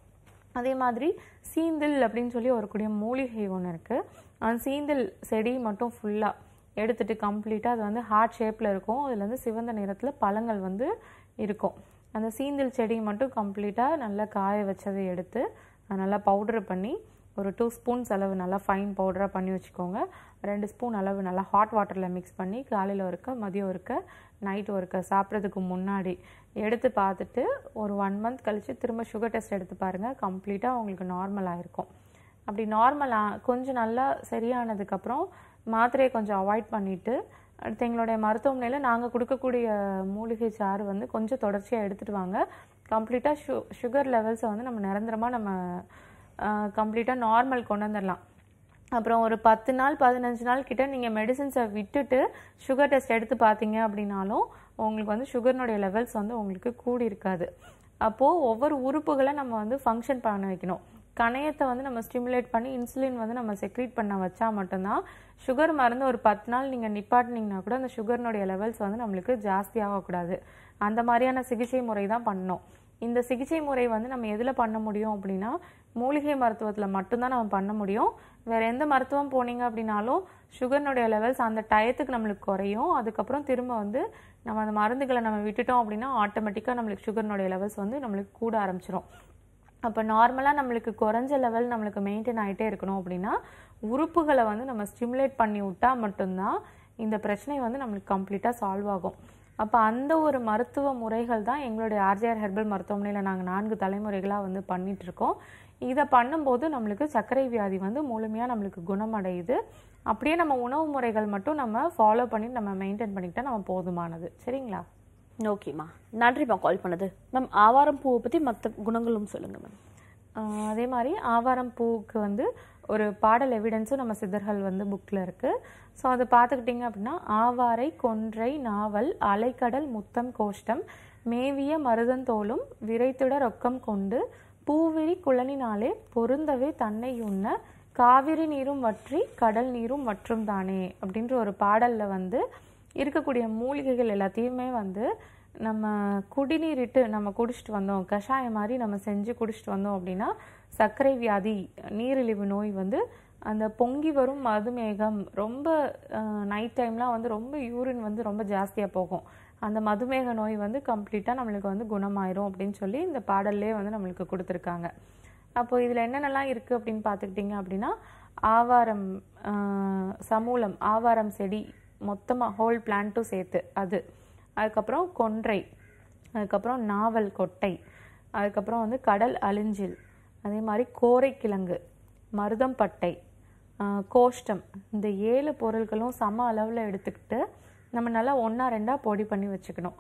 அதே மாதிரி சீந்தில் அப்படின்னு சொல்லி ஒரு கூடிய மூலிகை ஒன்று இருக்குது அந்த சீந்தில் செடி மட்டும் ஃபுல்லாக எடுத்துட்டு கம்ப்ளீட்டாக அது வந்து ஹார்ட் ஷேப்பில் இருக்கும் அதில் வந்து சிவந்த நிறத்தில் பழங்கள் வந்து இருக்கும் அந்த சீந்தில் செடி மட்டும் கம்ப்ளீட்டாக நல்லா காய வச்சதை எடுத்து அதை நல்லா பவுடர் பண்ணி ஒரு டூ ஸ்பூன்ஸ் அளவு நல்லா ஃபைன் பவுடராக பண்ணி வச்சுக்கோங்க ரெண்டு ஸ்பூன் அளவு நல்லா ஹாட் வாட்டரில் மிக்ஸ் பண்ணி காலையில் ஒருக்க மதியம் ஒருக்க நைட் ஒருக்க சாப்பிட்றதுக்கு முன்னாடி எடுத்து பார்த்துட்டு ஒரு ஒன் மந்த் கழித்து திரும்ப சுகர் டெஸ்ட் எடுத்து பாருங்கள் கம்ப்ளீட்டாக உங்களுக்கு நார்மலாக இருக்கும் அப்படி நார்மலாக கொஞ்சம் நல்லா சரியானதுக்கப்புறம் மாத்திரையை கொஞ்சம் அவாய்ட் பண்ணிவிட்டு அடுத்து எங்களுடைய மருத்துவமனையில் நாங்கள் கொடுக்கக்கூடிய மூலிகை சாறு வந்து கொஞ்சம் தொடர்ச்சியாக எடுத்துகிட்டு வாங்க கம்ப்ளீட்டாக சு சுகர் லெவல்ஸை வந்து நம்ம நிரந்தரமாக நம்ம கம்ப்ளீட்டாக நார்மல் கொண்டு வந்துடலாம் அப்புறம் ஒரு பத்து நாள் பதினஞ்சு நாள் கிட்ட நீங்கள் மெடிசின்ஸை விட்டுட்டு சுகர் டெஸ்ட் எடுத்து பார்த்தீங்க அப்படின்னாலும் உங்களுக்கு வந்து சுகர்னுடைய லெவல்ஸ் வந்து உங்களுக்கு கூடி இருக்காது அப்போது ஒவ்வொரு உறுப்புகளை நம்ம வந்து ஃபங்க்ஷன் பண்ண வைக்கணும் கணையத்தை வந்து நம்ம ஸ்டிமுலேட் பண்ணி இன்சுலின் வந்து நம்ம செக்ரீட் பண்ண வச்சா மட்டும்தான் சுகர் மருந்து ஒரு பத்து நாள் நீங்கள் நிப்பாட்டினீங்கன்னா கூட அந்த சுகர்னுடைய லெவல்ஸ் வந்து நம்மளுக்கு ஜாஸ்தி ஆகக்கூடாது அந்த மாதிரியான சிகிச்சை முறை தான் பண்ணணும் இந்த சிகிச்சை முறை வந்து நம்ம எதில் பண்ண முடியும் அப்படின்னா மூலிகை மருத்துவத்தில் மட்டும்தான் நம்ம பண்ண முடியும் வேற எந்த மருத்துவம் போனீங்க அப்படின்னாலும் சுகர்னுடைய லெவல்ஸ் அந்த டயத்துக்கு நம்மளுக்கு குறையும் அதுக்கப்புறம் திரும்ப வந்து நம்ம அந்த மருந்துகளை நம்ம விட்டுட்டோம் அப்படின்னா ஆட்டோமேட்டிக்காக நம்மளுக்கு சுகர்னுடைய லெவல்ஸ் வந்து நம்மளுக்கு கூட ஆரம்பிச்சிரும் அப்போ நார்மலாக நம்மளுக்கு குறைஞ்ச லெவல் நம்மளுக்கு மெயின்டைன் ஆகிட்டே இருக்கணும் அப்படின்னா உறுப்புகளை வந்து நம்ம ஸ்டிமுலேட் பண்ணி விட்டா மட்டும்தான் இந்த பிரச்சனை வந்து நம்மளுக்கு கம்ப்ளீட்டாக சால்வ் ஆகும் அப்போ அந்த ஒரு மருத்துவ முறைகள் தான் எங்களுடைய ஆர்ஜிஆர் ஹெர்பல் மருத்துவமனையில் நாங்கள் நான்கு தலைமுறைகளாக வந்து பண்ணிட்டு இருக்கோம் இதை பண்ணும்போது நம்மளுக்கு சர்க்கரை வியாதி வந்து முழுமையாக நம்மளுக்கு குணமடையுது அப்படியே நம்ம உணவு முறைகள் மட்டும் நம்ம ஃபாலோ பண்ணி நம்ம மெயின்டைன் பண்ணிக்கிட்டா நம்ம போதுமானது சரிங்களா ஓகேம்மா நன்றிம்மா கால் பண்ணது மேம் ஆவாரம் பூவை பற்றி மற்ற குணங்களும் சொல்லுங்க மேம் ஆஹ் அதே மாதிரி ஆவாரம் பூவுக்கு வந்து ஒரு பாடல் எவிடன்ஸும் நம்ம சித்தர்கள் வந்து புக்கில் இருக்குது ஸோ அதை பார்த்துக்கிட்டிங்க அப்படின்னா ஆவாரை கொன்றை நாவல் அலைக்கடல் முத்தம் கோஷ்டம் மேவிய மருதந்தோளும் விரைத்திட ரொக்கம் கொண்டு பூவிரி குளனினாலே பொருந்தவே தன்னை உண்ண காவிரி நீரும் வற்றி கடல் நீரும் வற்றும் தானே அப்படின்ற ஒரு பாடலில் வந்து இருக்கக்கூடிய மூலிகைகள் எல்லாத்தையுமே வந்து நம்ம குடிநீரிட்டு நம்ம குடிச்சிட்டு வந்தோம் கஷாயம் மாதிரி நம்ம செஞ்சு குடிச்சிட்டு வந்தோம் அப்படின்னா சர்க்கரை வியாதி நீரிழிவு நோய் வந்து அந்த பொங்கி வரும் மதுமேகம் ரொம்ப நைட் டைம்லாம் வந்து ரொம்ப யூரின் வந்து ரொம்ப ஜாஸ்தியாக போகும் அந்த மதுமேக நோய் வந்து கம்ப்ளீட்டாக நம்மளுக்கு வந்து குணமாயிரும் அப்படின்னு சொல்லி இந்த பாடல்லே வந்து நம்மளுக்கு கொடுத்துருக்காங்க அப்போ இதில் என்னென்னலாம் இருக்குது அப்படின்னு பார்த்துக்கிட்டிங்க அப்படின்னா ஆவாரம் ஆஹ், சமூலம் ஆவாரம் செடி மொத்தமாக ஹோல் பிளான்ட்டும் சேர்த்து அது அதுக்கப்புறம் கொன்றை அதுக்கப்புறம் நாவல் கொட்டை அதுக்கப்புறம் வந்து கடல் அழிஞ்சில் அதே மாதிரி கோரைக்கிழங்கு மருதம்பட்டை ஆஹ், கோஷ்டம் இந்த ஏழு பொருட்களும் சம அளவில் எடுத்துக்கிட்டு நம்ம நல்லா ஒன்றா ரெண்டாக பொடி பண்ணி வச்சுக்கணும்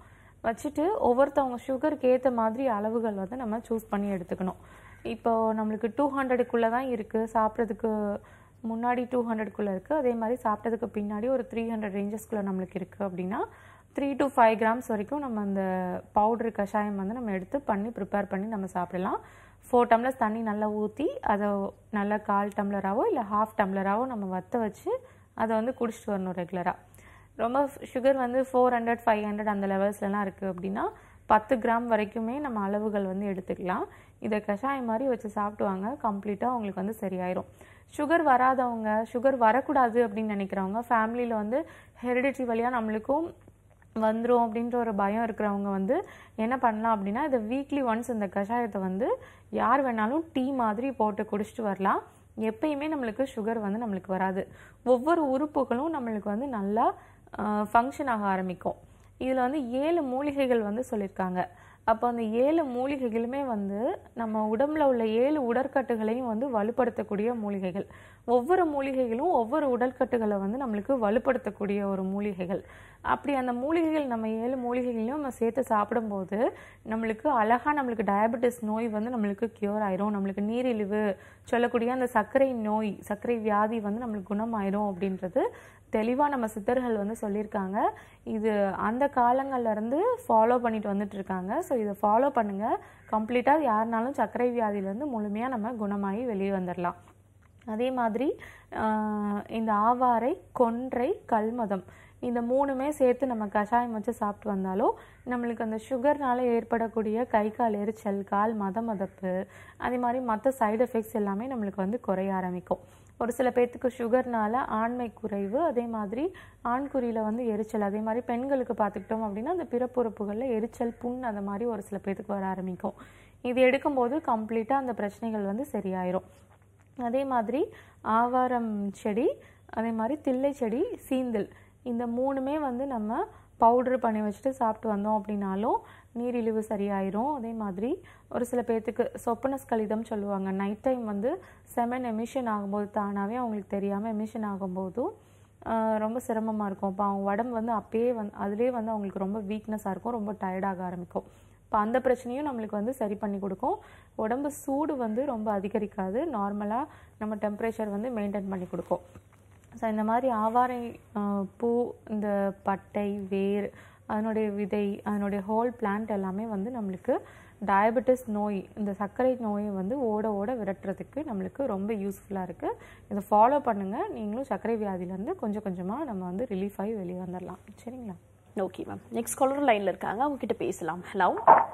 வச்சுட்டு ஒவ்வொருத்தவங்க சுகருக்கு ஏற்ற மாதிரி அளவுகள் வந்து நம்ம சூஸ் பண்ணி எடுத்துக்கணும் இப்போ நம்மளுக்கு டூ ஹண்ட்ரடுக்குள்ளே தான் இருக்குது சாப்பிட்றதுக்கு முன்னாடி டூ ஹண்ட்ரட்குள்ளே இருக்குது அதே மாதிரி சாப்பிட்டதுக்கு பின்னாடி ஒரு த்ரீ ஹண்ட்ரட் ரேஞ்சஸ்குள்ளே நம்மளுக்கு இருக்குது அப்படின்னா த்ரீ to ஃபைவ் கிராம்ஸ் வரைக்கும் நம்ம அந்த பவுடர் கஷாயம் வந்து நம்ம எடுத்து பண்ணி ப்ரிப்பேர் பண்ணி நம்ம சாப்பிடலாம் ஃபோர் டம்ளர்ஸ் தண்ணி நல்லா ஊற்றி அதை நல்லா கால் டம்ளராகவோ இல்லை ஹாஃப் டம்ளராகவோ நம்ம வற்ற வச்சு அதை வந்து குடிச்சிட்டு வரணும் ரெகுலராக ரொம்ப சுகர் வந்து ஃபோர் ஹண்ட்ரட் ஃபைவ் ஹண்ட்ரட் அந்த லெவல்ஸ்லலாம் இருக்குது அப்படின்னா பத்து கிராம் வரைக்குமே நம்ம அளவுகள் வந்து எடுத்துக்கலாம் இதை கஷாயம் மாதிரி வச்சு சாப்பிடுவாங்க கம்ப்ளீட்டாக அவங்களுக்கு வந்து சரியாயிரும் சுகர் வராதவங்க சுகர் வரக்கூடாது அப்படின்னு நினைக்கிறவங்க ஃபேமிலியில் வந்து ஹெரிடிட்டி வழியாக நம்மளுக்கும் வந்துரும் அப்படின்ற ஒரு பயம் இருக்கிறவங்க வந்து என்ன பண்ணலாம் அப்படின்னா இதை வீக்லி ஒன்ஸ் இந்த கஷாயத்தை வந்து யார் வேணாலும் டீ மாதிரி போட்டு குடிச்சிட்டு வரலாம் எப்பயுமே நம்மளுக்கு சுகர் வந்து நம்மளுக்கு வராது ஒவ்வொரு உறுப்புகளும் நம்மளுக்கு வந்து நல்லா ஃபங்க்ஷன் ஆக ஆரம்பிக்கும் இதில் வந்து ஏழு மூலிகைகள் வந்து சொல்லியிருக்காங்க அப்போ அந்த ஏழு மூலிகைகளுமே வந்து நம்ம உடம்புல உள்ள ஏழு உடற்கட்டுகளையும் வந்து வலுப்படுத்தக்கூடிய மூலிகைகள் ஒவ்வொரு மூலிகைகளும் ஒவ்வொரு உடற்கட்டுகளை வந்து நம்மளுக்கு வலுப்படுத்தக்கூடிய ஒரு மூலிகைகள் அப்படி அந்த மூலிகைகள் நம்ம ஏழு மூலிகைகளையும் நம்ம சேர்த்து சாப்பிடும்போது நம்மளுக்கு அழகா நம்மளுக்கு டயபெட்டிஸ் நோய் வந்து நம்மளுக்கு கியூர் ஆயிரும் நம்மளுக்கு நீரிழிவு சொல்லக்கூடிய அந்த சர்க்கரை நோய் சர்க்கரை வியாதி வந்து நம்மளுக்கு குணமாயிரும் அப்படின்றது தெளிவாக நம்ம சித்தர்கள் வந்து சொல்லியிருக்காங்க இது அந்த காலங்கள்ல இருந்து ஃபாலோ பண்ணிட்டு வந்துட்டு இருக்காங்க ஸோ இதை ஃபாலோ பண்ணுங்க கம்ப்ளீட்டாக யாருனாலும் சர்க்கரை வியாதியிலேருந்து முழுமையாக நம்ம குணமாகி வெளியே வந்துடலாம் அதே மாதிரி ஆஹ், இந்த ஆவாரை கொன்றை கல்மதம் இந்த மூணுமே சேர்த்து நம்ம கஷாயம் வச்சு சாப்பிட்டு வந்தாலும் நம்மளுக்கு அந்த சுகர்னால ஏற்படக்கூடிய கை கால் எரிச்சல் கால் மத மதப்பு அதே மாதிரி மற்ற சைடு எஃபெக்ட்ஸ் எல்லாமே நம்மளுக்கு வந்து குறைய ஆரம்பிக்கும் ஒரு சில பேர்த்துக்கு சுகர்னால ஆண்மை குறைவு அதே மாதிரி ஆண்குறியில வந்து எரிச்சல் அதே மாதிரி பெண்களுக்கு பார்த்துக்கிட்டோம் அப்படின்னா அந்த பிறப்புறுப்புகளில் எரிச்சல் புண் அந்த மாதிரி ஒரு சில பேர்த்துக்கு வர ஆரம்பிக்கும் இது எடுக்கும்போது கம்ப்ளீட்டாக அந்த பிரச்சனைகள் வந்து சரியாயிரும் அதே மாதிரி ஆவாரம் செடி அதே மாதிரி தில்லை செடி சீந்தில் இந்த மூணுமே வந்து நம்ம பவுடர் பண்ணி வச்சுட்டு சாப்பிட்டு வந்தோம் அப்படின்னாலும் நீரிழிவு சரியாயிரும் அதே மாதிரி ஒரு சில பேர்த்துக்கு சொப்பனஸ் கலிதம் சொல்லுவாங்க நைட் டைம் வந்து செமன் எமிஷன் ஆகும்போது தானாகவே அவங்களுக்கு தெரியாமல் எமிஷன் ஆகும்போதும் ஆஹ் ரொம்ப சிரமமாக இருக்கும் இப்போ அவங்க உடம்பு வந்து அப்பயே வந்து அதுலேயே வந்து அவங்களுக்கு ரொம்ப வீக்னஸாக இருக்கும் ரொம்ப டயர்டாக ஆரம்பிக்கும் இப்போ அந்த பிரச்சனையும் நம்மளுக்கு வந்து சரி பண்ணி கொடுக்கும் உடம்பு சூடு வந்து ரொம்ப அதிகரிக்காது நார்மலாக நம்ம டெம்பரேச்சர் வந்து மெயின்டைன் பண்ணி கொடுக்கும் ஸோ இந்த மாதிரி ஆவாரை ஆஹ், பூ இந்த பட்டை வேர் அதனுடைய விதை அதனுடைய ஹோல் பிளான்ட் எல்லாமே வந்து நம்மளுக்கு டயபெட்டிஸ் நோய் இந்த சர்க்கரை நோயை வந்து ஓட ஓட விரட்டுறதுக்கு நம்மளுக்கு ரொம்ப யூஸ்ஃபுல்லாக இருக்குது இதை ஃபாலோ பண்ணுங்கள் நீங்களும் சர்க்கரை வியாதியிலேருந்து கொஞ்சம் கொஞ்சமாக நம்ம வந்து ரிலீஃப் ஆகி வெளியே வந்துடலாம் சரிங்களா ஓகே மேம் நெக்ஸ்ட் காலர் லைன்ல இருக்காங்க அவங்க கிட்ட பேசலாம் ஹலோ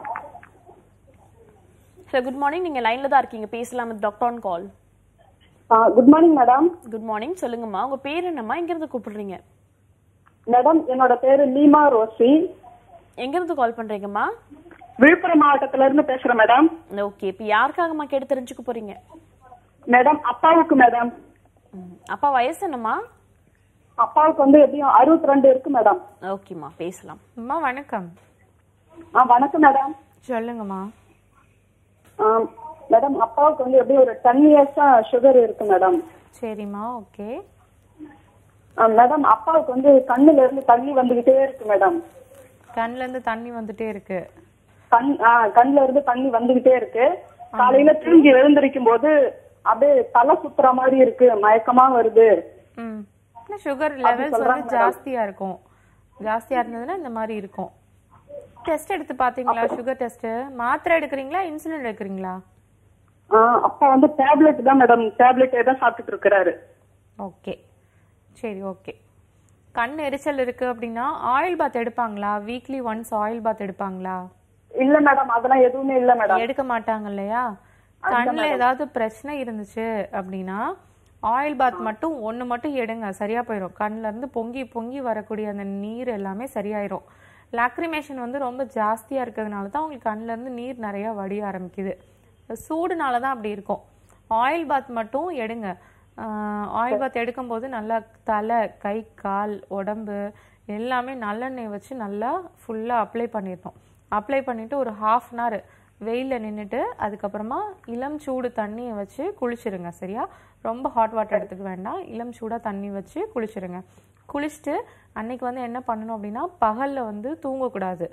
ஹலோ குட் மார்னிங் நீங்க லைன்ல தான் இருக்கீங்க பேசலாம் doctor on call good morning madam good morning சொல்லுங்கம்மா உங்க பேர் என்னம்மா எங்க இருந்து கூப்பிடுறீங்க மேடம் என்னோட பேரு லீமா ரோசி எங்க இருந்து கால் பண்றீங்கம்மா விழுப்புரம் மாவட்டத்துல இருந்து பேசுறேன் மேடம் ஓகே இப்போ யாருக்காகம்மா கேட்டு தெரிஞ்சுக்க போறீங்க மேடம் அப்பாவுக்கு மேடம் ம், அப்பா வயசு என்னம்மா அப்பாவுக்கு வந்து எப்படியும் அறுபத்தி ரெண்டு இருக்கு மேடம் ஓகேம்மா பேசலாம் அம்மா வணக்கம் ஆ வணக்கம் மேடம் சொல்லுங்கம்மா ஆ, மேடம் அப்பாவுக்கு வந்து எப்படியும் ஒரு டென் இயர்ஸா சுகர் இருக்கு மேடம் சரிம்மா ஓகே ஆ, மேடம் அப்பாவுக்கு வந்து கண்ணுல இருந்து தண்ணி வந்துகிட்டே இருக்கு மேடம் கண்ணுலேருந்து தண்ணி வந்துட்டே இருக்கு கண் ஆ, கண்ணுல இருந்து தண்ணி வந்துகிட்டே இருக்கு காலையில தூங்கி எழுந்திருக்கும் போது அப்படியே தலை சுத்துற மாதிரி இருக்கு மயக்கமா வருது ம் சுகர் லெவல்ஸ் வந்து ஜாஸ்தியா இருக்கும் ஜாஸ்தியா இருந்ததுன்னா இந்த மாதிரி இருக்கும் டெஸ்ட் எடுத்து பாத்தீங்களா சுகர் டெஸ்ட் மாத்திரை எடுக்கிறீங்களா இன்சுலின் எடுக்கிறீங்களா ஆ, அப்பா வந்து டேப்லெட் தான் மேடம் டேப்லெட்டே தான் சாப்பிட்டுட்டு இருக்கிறாரு ஓகே சரி ஓகே கண் எரிச்சல் இருக்கு அப்படின்னா ஆயில் பாத் எடுப்பாங்களா வீக்லி ஒன்ஸ் ஆயில் பாத் எடுப்பாங்களா இல்ல மேடம் அதெல்லாம் எதுவுமே இல்ல மேடம் எடுக்க மாட்டாங்க இல்லையா கண்ணுல ஏதாவது பிரச்சனை இருந்துச்சு அப்படின்னா ஆயில் பாத் மட்டும் ஒண்ணு மட்டும் எடுங்க சரியா போயிடும் கண்ணுல இருந்து பொங்கி பொங்கி வரக்கூடிய அந்த நீர் எல்லாமே சரியாயிரும் லாக்ரிமேஷன் வந்து ரொம்ப ஜாஸ்தியா இருக்கிறதுனால தான் உங்களுக்கு கண்ணுல இருந்து நீர் நிறைய வடிய ஆரம்பிக்குது சூடுனால தான் அப்படி இருக்கும் ஆயில் பாத் மட்டும் எடுங்க ஆயில் பாத் எடுக்கும்போது நல்லா தலை கை கால் உடம்பு எல்லாமே நல்லெண்ணெய் வச்சு நல்லா ஃபுல்லாக அப்ளை பண்ணிடணும் அப்ளை பண்ணிட்டு ஒரு ஹாஃப் அன் ஹவர் வெயிலில் நின்றுட்டு அதுக்கப்புறமா இளம் சூடு தண்ணியை வச்சு குளிச்சிருங்க சரியா ரொம்ப ஹாட் வாட்டர் எடுத்துக்க வேண்டாம் இளம் சூடாக தண்ணி வச்சு குளிச்சிருங்க குளிச்சுட்டு அன்னைக்கு வந்து என்ன பண்ணணும் அப்படின்னா பகலில் வந்து தூங்கக்கூடாது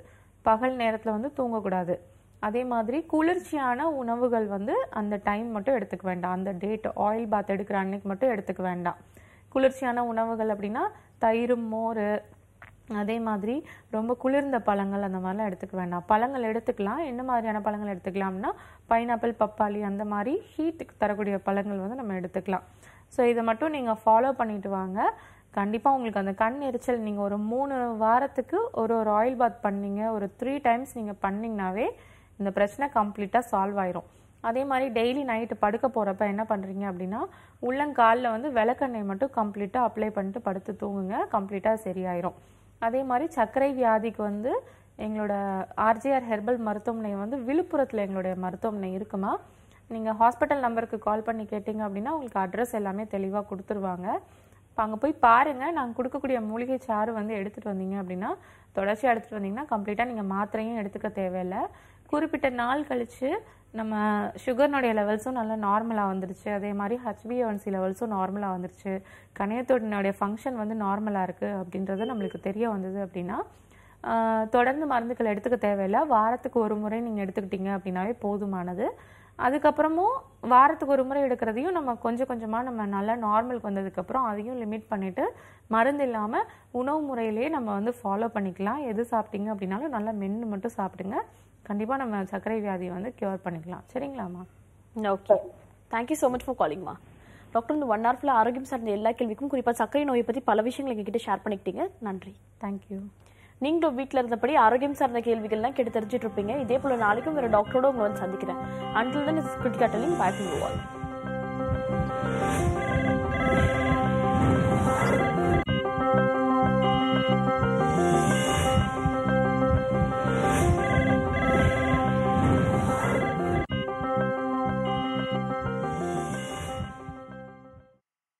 பகல் நேரத்தில் வந்து தூங்கக்கூடாது அதே மாதிரி குளிர்ச்சியான உணவுகள் வந்து அந்த டைம் மட்டும் எடுத்துக்க வேண்டாம் அந்த டேட் ஆயில் பாத் எடுக்கிற அன்னைக்கு மட்டும் எடுத்துக்க வேண்டாம் குளிர்ச்சியான உணவுகள் அப்படின்னா தயிர் மோர் அதே மாதிரி ரொம்ப குளிர்ந்த பழங்கள் அந்த மாதிரிலாம் எடுத்துக்க வேண்டாம் பழங்கள் எடுத்துக்கலாம் என்ன மாதிரியான பழங்கள் எடுத்துக்கலாம்னா பைனாப்பிள் பப்பாளி அந்த மாதிரி ஹீட்டுக்கு தரக்கூடிய பழங்கள் வந்து நம்ம எடுத்துக்கலாம் ஸோ இதை மட்டும் நீங்கள் ஃபாலோ பண்ணிட்டு வாங்க கண்டிப்பாக உங்களுக்கு அந்த கண் எரிச்சல் நீங்கள் ஒரு மூணு வாரத்துக்கு ஒரு ஒரு ஆயில் பாத் பண்ணீங்க ஒரு த்ரீ டைம்ஸ் நீங்கள் பண்ணிங்கனாவே இந்த பிரச்சனை கம்ப்ளீட்டாக சால்வ் ஆயிரும் அதே மாதிரி டெய்லி நைட்டு படுக்க போகிறப்ப என்ன பண்ணுறீங்க அப்படின்னா உள்ளங்காலில் வந்து விளக்கெண்ணெய் மட்டும் கம்ப்ளீட்டாக அப்ளை பண்ணிட்டு படுத்து தூங்குங்க கம்ப்ளீட்டாக சரியாயிரும் அதே மாதிரி சர்க்கரை வியாதிக்கு வந்து எங்களோட ஆர்ஜிஆர் ஹெர்பல் மருத்துவமனை வந்து விழுப்புரத்தில் எங்களுடைய மருத்துவமனை இருக்குமா நீங்கள் ஹாஸ்பிட்டல் நம்பருக்கு கால் பண்ணி கேட்டிங்க அப்படின்னா உங்களுக்கு அட்ரஸ் எல்லாமே தெளிவாக கொடுத்துருவாங்க இப்போ அங்கே போய் பாருங்கள் நாங்கள் கொடுக்கக்கூடிய மூலிகை சாறு வந்து எடுத்துகிட்டு வந்தீங்க அப்படின்னா தொடர்ச்சியாக எடுத்துகிட்டு வந்தீங்கன்னா கம்ப்ளீட்டாக நீங்கள் மாத்திரையும் எடுத்துக்க தேவையில்லை குறிப்பிட்ட நாள் கழித்து நம்ம சுகர்னுடைய லெவல்ஸும் நல்லா நார்மலாக வந்துருச்சு அதே மாதிரி ஹச்பிஎன்சி லெவல்ஸும் நார்மலாக வந்துருச்சு கணையத்தோடனுடைய ஃபங்க்ஷன் வந்து நார்மலாக இருக்குது அப்படின்றது நம்மளுக்கு தெரிய வந்தது அப்படின்னா ஆஹ், தொடர்ந்து மருந்துகள் எடுத்துக்க தேவையில்லை வாரத்துக்கு ஒரு முறை நீங்கள் எடுத்துக்கிட்டீங்க அப்படின்னாவே போதுமானது அதுக்கப்புறமும் வாரத்துக்கு ஒரு முறை எடுக்கிறதையும் நம்ம கொஞ்சம் கொஞ்சமாக நம்ம நல்லா நார்மலுக்கு வந்ததுக்கப்புறம் அதையும் லிமிட் பண்ணிட்டு மருந்து இல்லாமல் உணவு முறையிலேயே நம்ம வந்து ஃபாலோ பண்ணிக்கலாம் எது சாப்பிட்டீங்க அப்படின்னாலும் நல்லா மென்று மட்டும் சாப்பிடுங்க கண்டிப்பாக நம்ம சர்க்கரை வியாதியை வந்து க்யூர் பண்ணிக்கலாம் சரிங்களாம்மா okay thank you so much for காலிங்மா டாக்டர் இந்த ஒன் ஹவர் ஃபுல்லாக ஆரோக்கியம் சார்ந்த எல்லா கேள்விக்கும் குறிப்பாக சர்க்கரை நோயை பற்றி பல விஷயங்கள் எங்ககிட்ட ஷேர் பண்ணிக்கிட்டீங்க நன்றி தேங்க்யூ நீங்களும் வீட்டில் இருந்தபடி ஆரோக்கியம் சார்ந்த கேள்விகள்லாம் கேட்டு தெரிஞ்சுட்டு இருப்பீங்க இதே போல நாளைக்கும் வேறு டாக்டரோட உங்களை வந்து சந்திக்கிறேன் until then is Kritika telling bye from